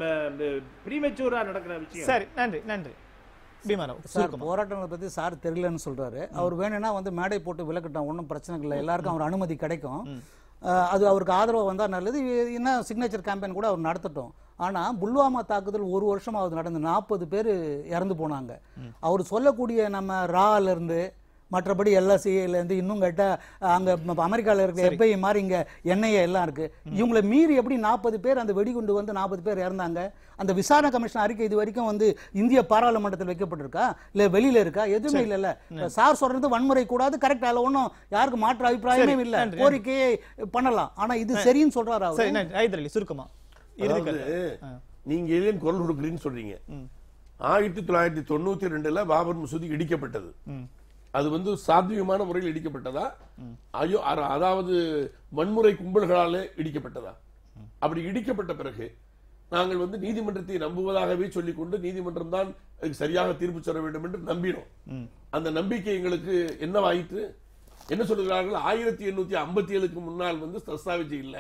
ப்ரீமெச்சூரா நடக்கிற விஷயம் சரி நன்றி நன்றி பீமாராவ் சார் சுருக்கமா போராட்டங்களை பத்தி சார் தெரியலன்னு சொல்றாரு அவர் வேணும்னா வந்து மேடை போட்டு விளக்கட்டும் ஒன்றும் பிரச்சனை இல்லை எல்லாருக்கும் அவர் அனுமதி கிடைக்கும் அஹ், அது அவருக்கு ஆதரவு வந்தா நல்லது இது என்ன சிக்னேச்சர் கேம்பெயின் கூட அவர் நடத்தட்டும் ஆனா புல்வாமா தாக்குதல் ஒரு வருஷமாவது நடந்து நாற்பது பேர் இறந்து போனாங்க அவர் சொல்லக்கூடிய நம்ம ரால இருந்து மற்றபடி எல்எஸ்சியில இருந்து இன்னும் கேட்டா அங்க ம- அமெரிக்கால இருக்க எஃப்ஐ மாதிரி இங்க என்ஐஏ எல்லாம் இருக்கு இவங்களை மீறி எப்படி நாற்பது பேர் அந்த வெடிகுண்டு வந்து நாற்பது பேர் இறந்தாங்க அந்த விசாரணை கமிஷன் அறிக்கை இது வரைக்கும் வந்து இந்திய பாராளுமன்றத்தில் வைக்கப்பட்டிருக்கா இல்ல வெளியில இருக்கா எதுவுமே இல்லைல்ல சார் சொல்றது வன்முறை கூடாது கரெக்ட் அதுல ஒண்ணும் யாருக்கு மாற்று அபிப்பிராயமே சரி, இல்ல நன்றி, கோரிக்கையை பண்ணலாம் ஆனா இது சரின்னு சொல்றாரு சரி அவர் நன்றி ஹைதர் அலி சுருக்கமா இறுதி அதாவது, கருத்து நீங்க ஏன் குரல் கொடுக்குறீங்கன்னு சொல்றீங்க ஆயிரத்தி தொள்ளாயிரத்தி தொண்ணூத்தி ரெண்டுல பாபர் மசூதி இடிக்கப்பட்டது அது வந்து சாத்வீகமான முறையில் இடிக்கப்பட்டதா ஐயோ அர- அதாவது வன்முறை கும்பல்களாலே இடிக்கப்பட்டதா அப்படி இடிக்கப்பட்ட பிறகு நாங்கள் வந்து நீதிமன்றத்தை நம்புவதாகவே சொல்லிக்கொண்டு நீதிமன்றம் தான் அதுக்கு சரியாக தீர்ப்பு சொல்ல வேண்டும் என்று நம்பினோம் அந்த நம்பிக்கை எங்களுக்கு என்னவாயிற்று என்ன சொல்லுகிறார்கள் ஆயிரத்தி எண்ணூத்தி ஐம்பத்தி ஏழுக்கு முன்னால் வந்து தஸ்தாவேஜ் இல்ல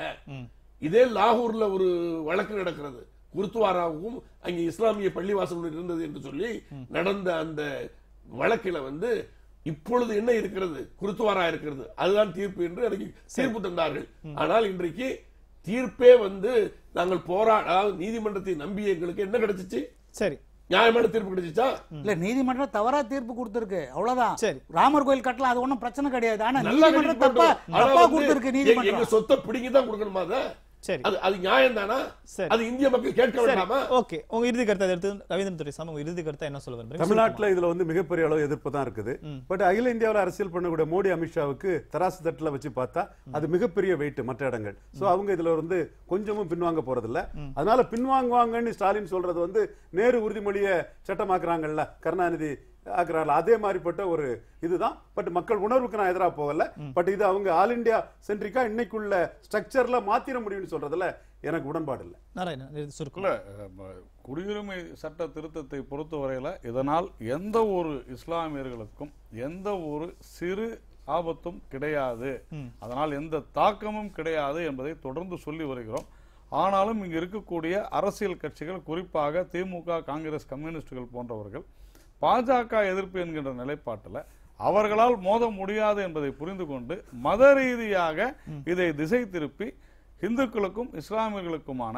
இதே லாகூர்ல ஒரு வழக்கு நடக்கிறது குருத்துவாராவுக்கும் அங்கே இஸ்லாமிய பள்ளிவாசல் இருந்தது என்று சொல்லி நடந்த அந்த வழக்கில வந்து இப்பொழுது என்ன இருக்கிறது குருத்துவாரா இருக்கிறது அதுதான் தீர்ப்பு என்று எனக்கு தீர்ப்பு தந்தார்கள் ஆனால் இன்றைக்கு தீர்ப்பே வந்து நாங்கள் போரா அதாவது நீதிமன்றத்தை நம்பி எங்களுக்கு என்ன கிடைச்சிச்சு சரி நியாயமான தீர்ப்பு கிடைச்சிச்சா இல்ல நீதிமன்றம் தவறா தீர்ப்பு கொடுத்திருக்கு அவ்வளவுதான் சரி. ராமர் கோயில் கட்டலாம் அது ஒண்ணும் பிரச்சனை கிடையாது ஆனா நல்லா நீதிமன்றம் கட்டிட்டு தப்பா போட்டோம். ஆனா தப்பா வந்து கொடுத்திருக்கு எங்க- எங்க நீதிமன்றம் சொத்தை பிடிங்கி தான் கொடுக்கணுமா அதை சரி அது அது நியாயம் தானா சரி. அது இந்திய மக்கள் கேட்க சரி வேண்டாமா ஓகே உங்க இறுதி கருத்தை எடுத்து ரவீந்திரன் துரைசாமி உங்க இறுதி கருத்தை என்ன சொல்ல விரும்புறீங்க தமிழ்நாட்டுல இதுல வந்து மிகப்பெரிய அளவு எதிர்ப்பு தான் இருக்குது பட் அகில இந்தியாவுல அரசியல் பண்ணக்கூடிய மோடி அமித்ஷாவுக்கு தராசு தட்டுல வச்சு பார்த்தா அது மிகப்பெரிய வெயிட் மற்ற இடங்கள் சோ அவங்க இதுல வந்து கொஞ்சமும் பின்வாங்க போறதில்ல அதனால பின்வாங்குவாங்கன்னு ஸ்டாலின் சொல்றது வந்து நேரு உறுதிமொழியை சட்டமாக்குறாங்கல்ல கருணாநிதி ஆக்குறாங்கல்ல அதே மாதிரிப்பட்ட ஒரு இதுதான் பட் மக்கள் உணர்வுக்கு நான் எதிராக போகல பட் இது அவங்க ஆல் இந்தியா சென்ட்ரிக்கா இன்னைக்குள்ள ஸ்ட்ரக்சர்ல மாத்திர முடியும்னு சொல்றதுல எனக்கு உடன்பாடு இல்லை நாராயணன் இறுதி சுருக்கம் இல்ல அஹ், குடியுரிமை சட்ட திருத்தத்தை பொறுத்தவரையில இதனால் எந்த ஒரு இஸ்லாமியர்களுக்கும் எந்த ஒரு சிறு ஆபத்தும் கிடையாது அதனால் எந்த தாக்கமும் கிடையாது என்பதை தொடர்ந்து சொல்லி வருகிறோம் ஆனாலும் இங்கு இருக்கக்கூடிய அரசியல் கட்சிகள் குறிப்பாக திமுக காங்கிரஸ் கம்யூனிஸ்டுகள் போன்றவர்கள் பாஜக எதிர்ப்பு என்கின்ற நிலைப்பாட்டில் அவர்களால் மோத முடியாது என்பதை புரிந்து கொண்டு மத ரீதியாக இதை திசை திருப்பி இந்துக்களுக்கும் இஸ்லாமியர்களுக்குமான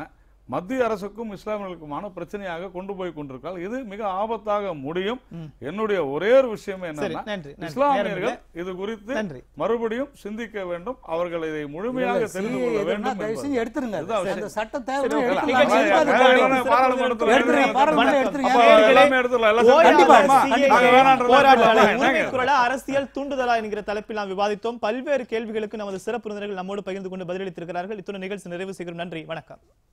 மத்திய அரசுக்கும் இஸ்லாமியர்களுக்குமான பிரச்சனையாக கொண்டு போய் கொண்டிருக்கால் இது மிக ஆபத்தாக முடியும் என்னுடைய ஒரே ஒரு விஷயம் சரி, என்னன்னா நன்றி, நன்றி. இஸ்லாமியர்கள் நேரம் இது குறித்து நன்றி. மறுபடியும் சிந்திக்க வேண்டும் அவர்கள் இதை முழுமையாக தெரிந்து கொள்ள வேண்டும் தயவு செஞ்சு என்பது. எடுத்துருங்க இதுதான் அந்த விஷயம். சட்டம் சரி, தேவை ஓகே. எடுத்துருங்க. நிகழ்ச்சி அது வேற தேவை. என்ன பாராளுமன்றத்துல எடுத்துருங்க, எடுத்துருங்க. பாராளுமன்றத்துல வணக்கம். எடுத்துருங்க. அப்ப நேயர்களே, எல்லாமே எடுத்துடலாம். எல்லாம் ஓயாத கண்டிப்பா. CAA நாங்க வேணான்றதை போராட்டங்களை எடுத்துடலாம். உரிமை என்னங்க? குரலா அரசியல் தூண்டுதலா என்கிற தலைப்பில் நாம் விவாதித்தோம் பல்வேறு கேள்விகளுக்கு நமது சிறப்பு விருந்தினர்கள் நம்மோடு பகிர்ந்து கொண்டு பதிலளித்திருக்கிறார்கள் இத்துடன் நிகழ்ச்சி நிறைவு செய்கிறோம் நன்றி வணக்கம்